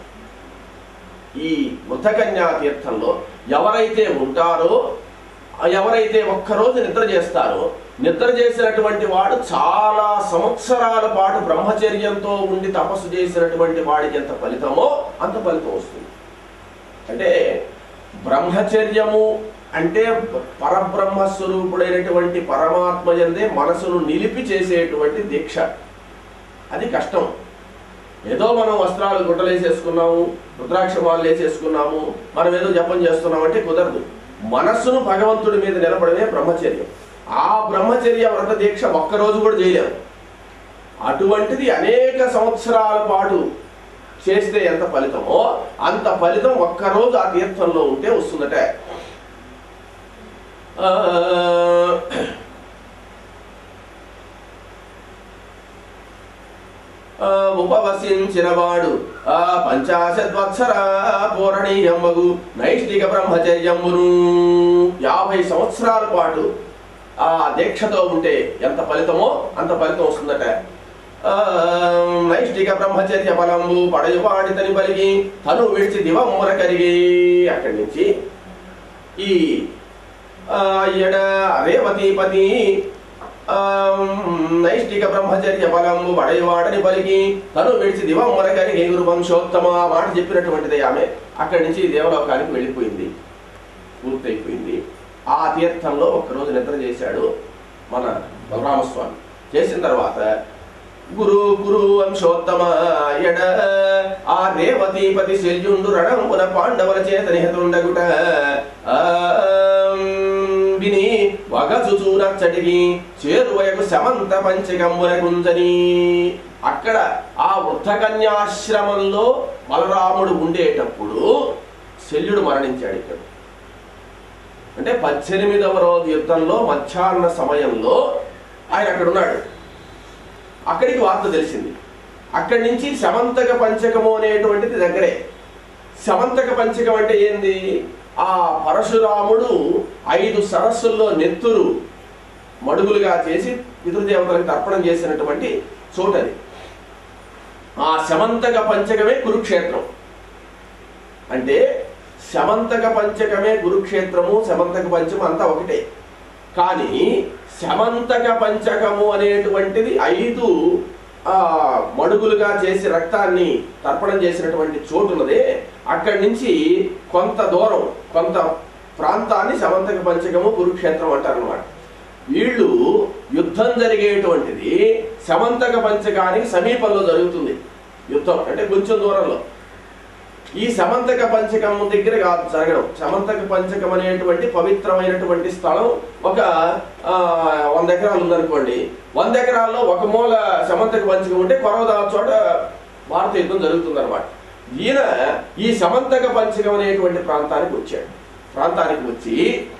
A: ఈ మృతకన్యా తీర్థంలో ఎవరైతే ఉంటారో ఎవరైతే ఒక్కరోజు నిద్ర చేస్తారో నిద్ర చేసినటువంటి వాడు చాలా సంవత్సరాల పాటు బ్రహ్మచర్యంతో ఉండి తపస్సు చేసినటువంటి వాడికి ఎంత ఫలితమో అంత ఫలితం వస్తుంది అంటే బ్రహ్మచర్యము అంటే పరబ్రహ్మ స్వరూపుడైనటువంటి పరమాత్మ ఎందే మనసును నిలిపి చేసేటువంటి దీక్ష అది కష్టం ఏదో మనం వస్త్రాలు గుట్టలేసేసుకున్నాము రుద్రాక్షమాలు వేసేసుకున్నాము మనం ఏదో జపం చేస్తున్నాం అంటే కుదరదు మనస్సును భగవంతుడి మీద నిలబడమే బ్రహ్మచర్యం ఆ బ్రహ్మచర్య వ్రత దీక్ష ఒక్కరోజు కూడా చేయలేము అటువంటిది అనేక సంవత్సరాల పాటు చేస్తే ఎంత ఫలితమో అంత ఫలితం ఒక్కరోజు ఆ తీర్థంలో ఉంటే వస్తుందట ఆ, ఆ, ఉపవసించిన వాడు ఆ పంచాశద్వత్సర పూరణీయమ్మగు నైష్టిక బ్రహ్మచర్యమును యాభై సంవత్సరాల పాటు ఆ దీక్షతో ఉంటే ఎంత ఫలితమో అంత ఫలితం వస్తుందట ఆ, నైష్టిక బ్రహ్మచర్య ఫలంబు పడయువాడితని పలికి తను విడిచి దివమ్మున కరిగి అక్కడి నుంచి ఈ ఆ, ఎడ రేవతీపతి ఆ, నైష్టిక బ్రహ్మచర్య ఫలంబు పడయవాడని పలికి తను విడిచి దివమ్మున కరిగి గురు వంశోత్తమ ఆ మాట చెప్పినటువంటిది ఆమె అక్కడి నుంచి దేవలోకానికి వెళ్ళిపోయింది పూర్తయిపోయింది ఆ తీర్థంలో ఒక్కరోజు నిద్ర చేశాడు మన బలరామస్వామి చేసిన తర్వాత గురు గురు వంశోత్తమ ఎడ ఆ రేవతీపతి శల్యుండు రణంపున పాండవుల చేత నిహతుండగుట ఆం, విని వగచుచూనచ్చటికి చేరువయకు సమంత పంచకమ్ముల కుంజని అక్కడ ఆ వృద్ధకన్యాశ్రమంలో బలరాముడు ఉండేటప్పుడు శల్యుడు మరణించాడు ఇక్కడ అంటే పద్దెనిమిదవ రోజు యుద్ధంలో మధ్యాహ్న సమయంలో ఆయన అక్కడ ఉన్నాడు అక్కడికి వార్త తెలిసింది అక్కడి నుంచి సమంతక పంచకము అనేటువంటిది దగ్గరే సమంతక పంచకం అంటే ఏంది ఆ పరశురాముడు ఐదు సరస్సుల్లో నెత్తురు మడుగులుగా చేసి పితృదేవతలకు తర్పణం చేసినటువంటి చోటది ఆ సమంతక పంచకమే కురుక్షేత్రం అంటే సమంతక పంచకమే కురుక్షేత్రము సమంతక పంచకం అంతా ఒకటే కానీ శమంతక పంచకము అనేటువంటిది ఐదు ఆ మడుగులుగా చేసి రక్తాన్ని తర్పణం చేసినటువంటి చోటు ఉన్నదే అక్కడి నుంచి కొంత దూరం కొంత ప్రాంతాన్ని శమంతక పంచకము కురుక్షేత్రం అంటారు అనమాట వీళ్ళు యుద్ధం జరిగేటువంటిది శమంతక పంచకానికి సమీపంలో జరుగుతుంది యుద్ధం అంటే కొంచెం దూరంలో ఈ సమంతక పంచకం దగ్గర కాదు జరగడం సమంతక పంచకం అనేటువంటి పవిత్రమైనటువంటి స్థలం ఒక ఆ, వంద ఎకరాలు ఉందనుకోండి వంద ఎకరాల్లో ఒక మూల సమంతక పంచకం ఉంటే కొరవదా చోట భారత యుద్ధం జరుగుతుంది అనమాట ఈయన ఈ సమంతక పంచకం అనేటువంటి ప్రాంతానికి వచ్చాడు ప్రాంతానికి వచ్చి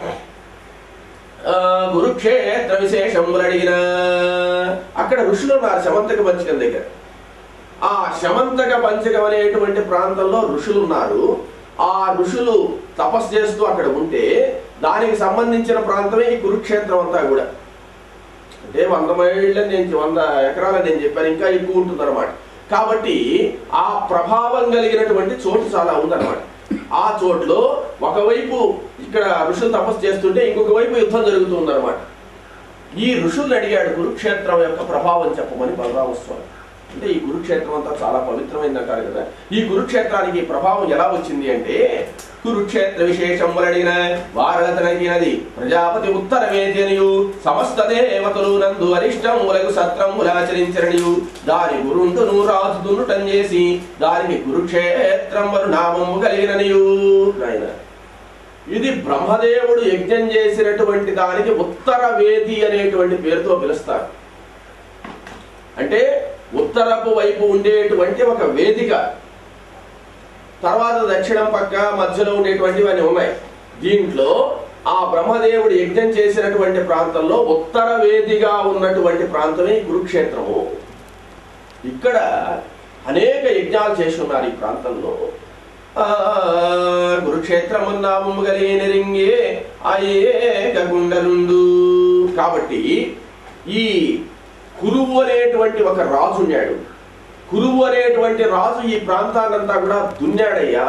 A: ఆ, కురుక్షేత్ర విశేషములు అడిగిన అక్కడ ఋషులు ఉన్నారు సమంతక పంచకం దగ్గర ఆ శమంతక పంచకం అనేటువంటి ప్రాంతంలో ఋషులు ఉన్నారు ఆ ఋషులు తపస్సు చేస్తూ అక్కడ ఉంటే దానికి సంబంధించిన ప్రాంతమే ఈ కురుక్షేత్రం అంతా కూడా అంటే వంద మైళ్ళ నేను వంద ఎకరాలని నేను చెప్పాను ఇంకా ఎక్కువ ఉంటుంది కాబట్టి ఆ ప్రభావం కలిగినటువంటి చోటు చాలా ఉందన్నమాట ఆ చోట్లో ఒకవైపు ఇక్కడ ఋషులు తపస్సు చేస్తుంటే ఇంకొక వైపు యుద్ధం జరుగుతుందన్నమాట ఈ ఋషుల్ని అడిగాడు కురుక్షేత్రం యొక్క ప్రభావం చెప్పమని బలరామస్వామి అంటే ఈ కురుక్షేత్రం అంతా చాలా పవిత్రమైంది అంటారు కదా ఈ కురుక్షేత్రానికి ఈ ప్రభావం ఎలా వచ్చింది అంటే కురుక్షేత్ర విశేషం అడిగిన వారలతనగినది ప్రజాపతి ఉత్తర వేద్యనియు సమస్త దేవతలు నందు అరిష్టం ములగు సత్రం ములాచరించరనియు దాని గురుండును రాజు దున్నుటం చేసి దానికి కురుక్షేత్రం వరు నామము కలిగిననియు నాయన ఇది బ్రహ్మదేవుడు యజ్ఞం చేసినటువంటి దానికి ఉత్తర వేది అనేటువంటి పేరుతో పిలుస్తారు అంటే ఉత్తరపు వైపు ఉండేటువంటి ఒక వేదిక తర్వాత దక్షిణం పక్క మధ్యలో ఉండేటువంటివన్నీ ఉన్నాయి దీంట్లో ఆ బ్రహ్మదేవుడు యజ్ఞం చేసినటువంటి ప్రాంతంలో ఉత్తర వేదిగా ఉన్నటువంటి ప్రాంతమే ఈ కురుక్షేత్రము ఇక్కడ అనేక యజ్ఞాలు చేసి ఉన్నారు ఈ ప్రాంతంలో ఆ కురుక్షేత్రము నామము కలిగిన రింగే అయేక గుండలుండు కాబట్టి ఈ కురువు అనేటువంటి ఒక రాజు ఉన్నాడు కురువు అనేటువంటి రాజు ఈ ప్రాంతాన్నంతా కూడా దున్నాడయ్యా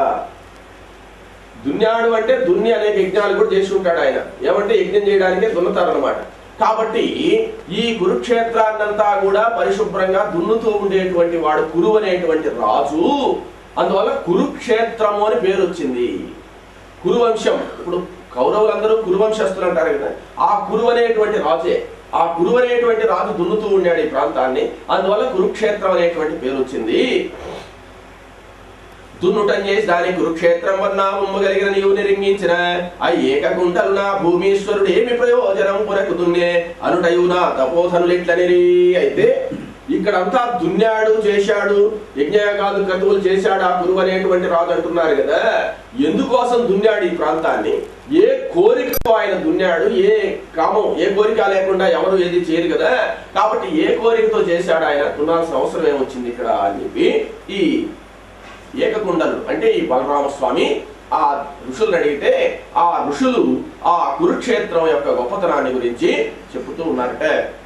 A: దున్నాడు అంటే దున్ని అనేక యజ్ఞాలు కూడా చేసి ఉంటాడు ఆయన ఏమంటే యజ్ఞం చేయడానికే దున్నుతారనమాట కాబట్టి ఈ కురుక్షేత్రాన్నంతా కూడా పరిశుభ్రంగా దున్నుతూ ఉండేటువంటి వాడు కురువు అనేటువంటి రాజు అందువల్ల కురుక్షేత్రము అని పేరు వచ్చింది కురువంశం ఇప్పుడు కౌరవులందరూ కురువంశస్తులు అంటారు కదా ఆ కురు అనేటువంటి రాజే ఆ కురు అనేటువంటి రాజు దున్నుతూ ఉన్నాడు ఈ ప్రాంతాన్ని అందువల్ల కురుక్షేత్రం అనేటువంటి పేరు వచ్చింది దున్నుటం చేసి దాని కురుక్షేత్రం వర్ణామమ్మ కలిగిన నీవు నిరింగించిన ఆ ఏకగుంటలు నా భూమీశ్వరుడు ఏమి ప్రయోజనం పురకు దున్నే అనుటయు నా తపోధనులిట్లనిరి అయితే ఇక్కడంతా దున్నాడు చేశాడు యజ్ఞయాగాదు క్రతువులు చేశాడు ఆ గురువు అనేటువంటి రాజు అంటున్నారు కదా ఎందుకోసం దున్నాడు ఈ ప్రాంతాన్ని ఏ కోరికతో ఆయన దున్నాడు ఏ కామం ఏ కోరిక లేకుండా ఎవరు ఏది చేయరు కదా కాబట్టి ఏ కోరికతో చేశాడు ఆయన దున్నాల్సిన అవసరం ఏమొచ్చింది ఇక్కడ అని చెప్పి ఈ ఏకకుండలు అంటే ఈ బలరామస్వామి ఆ ఋషులను అడిగితే ఆ ఋషులు ఆ కురుక్షేత్రం యొక్క గొప్పతనాన్ని గురించి చెబుతూ ఉన్నారట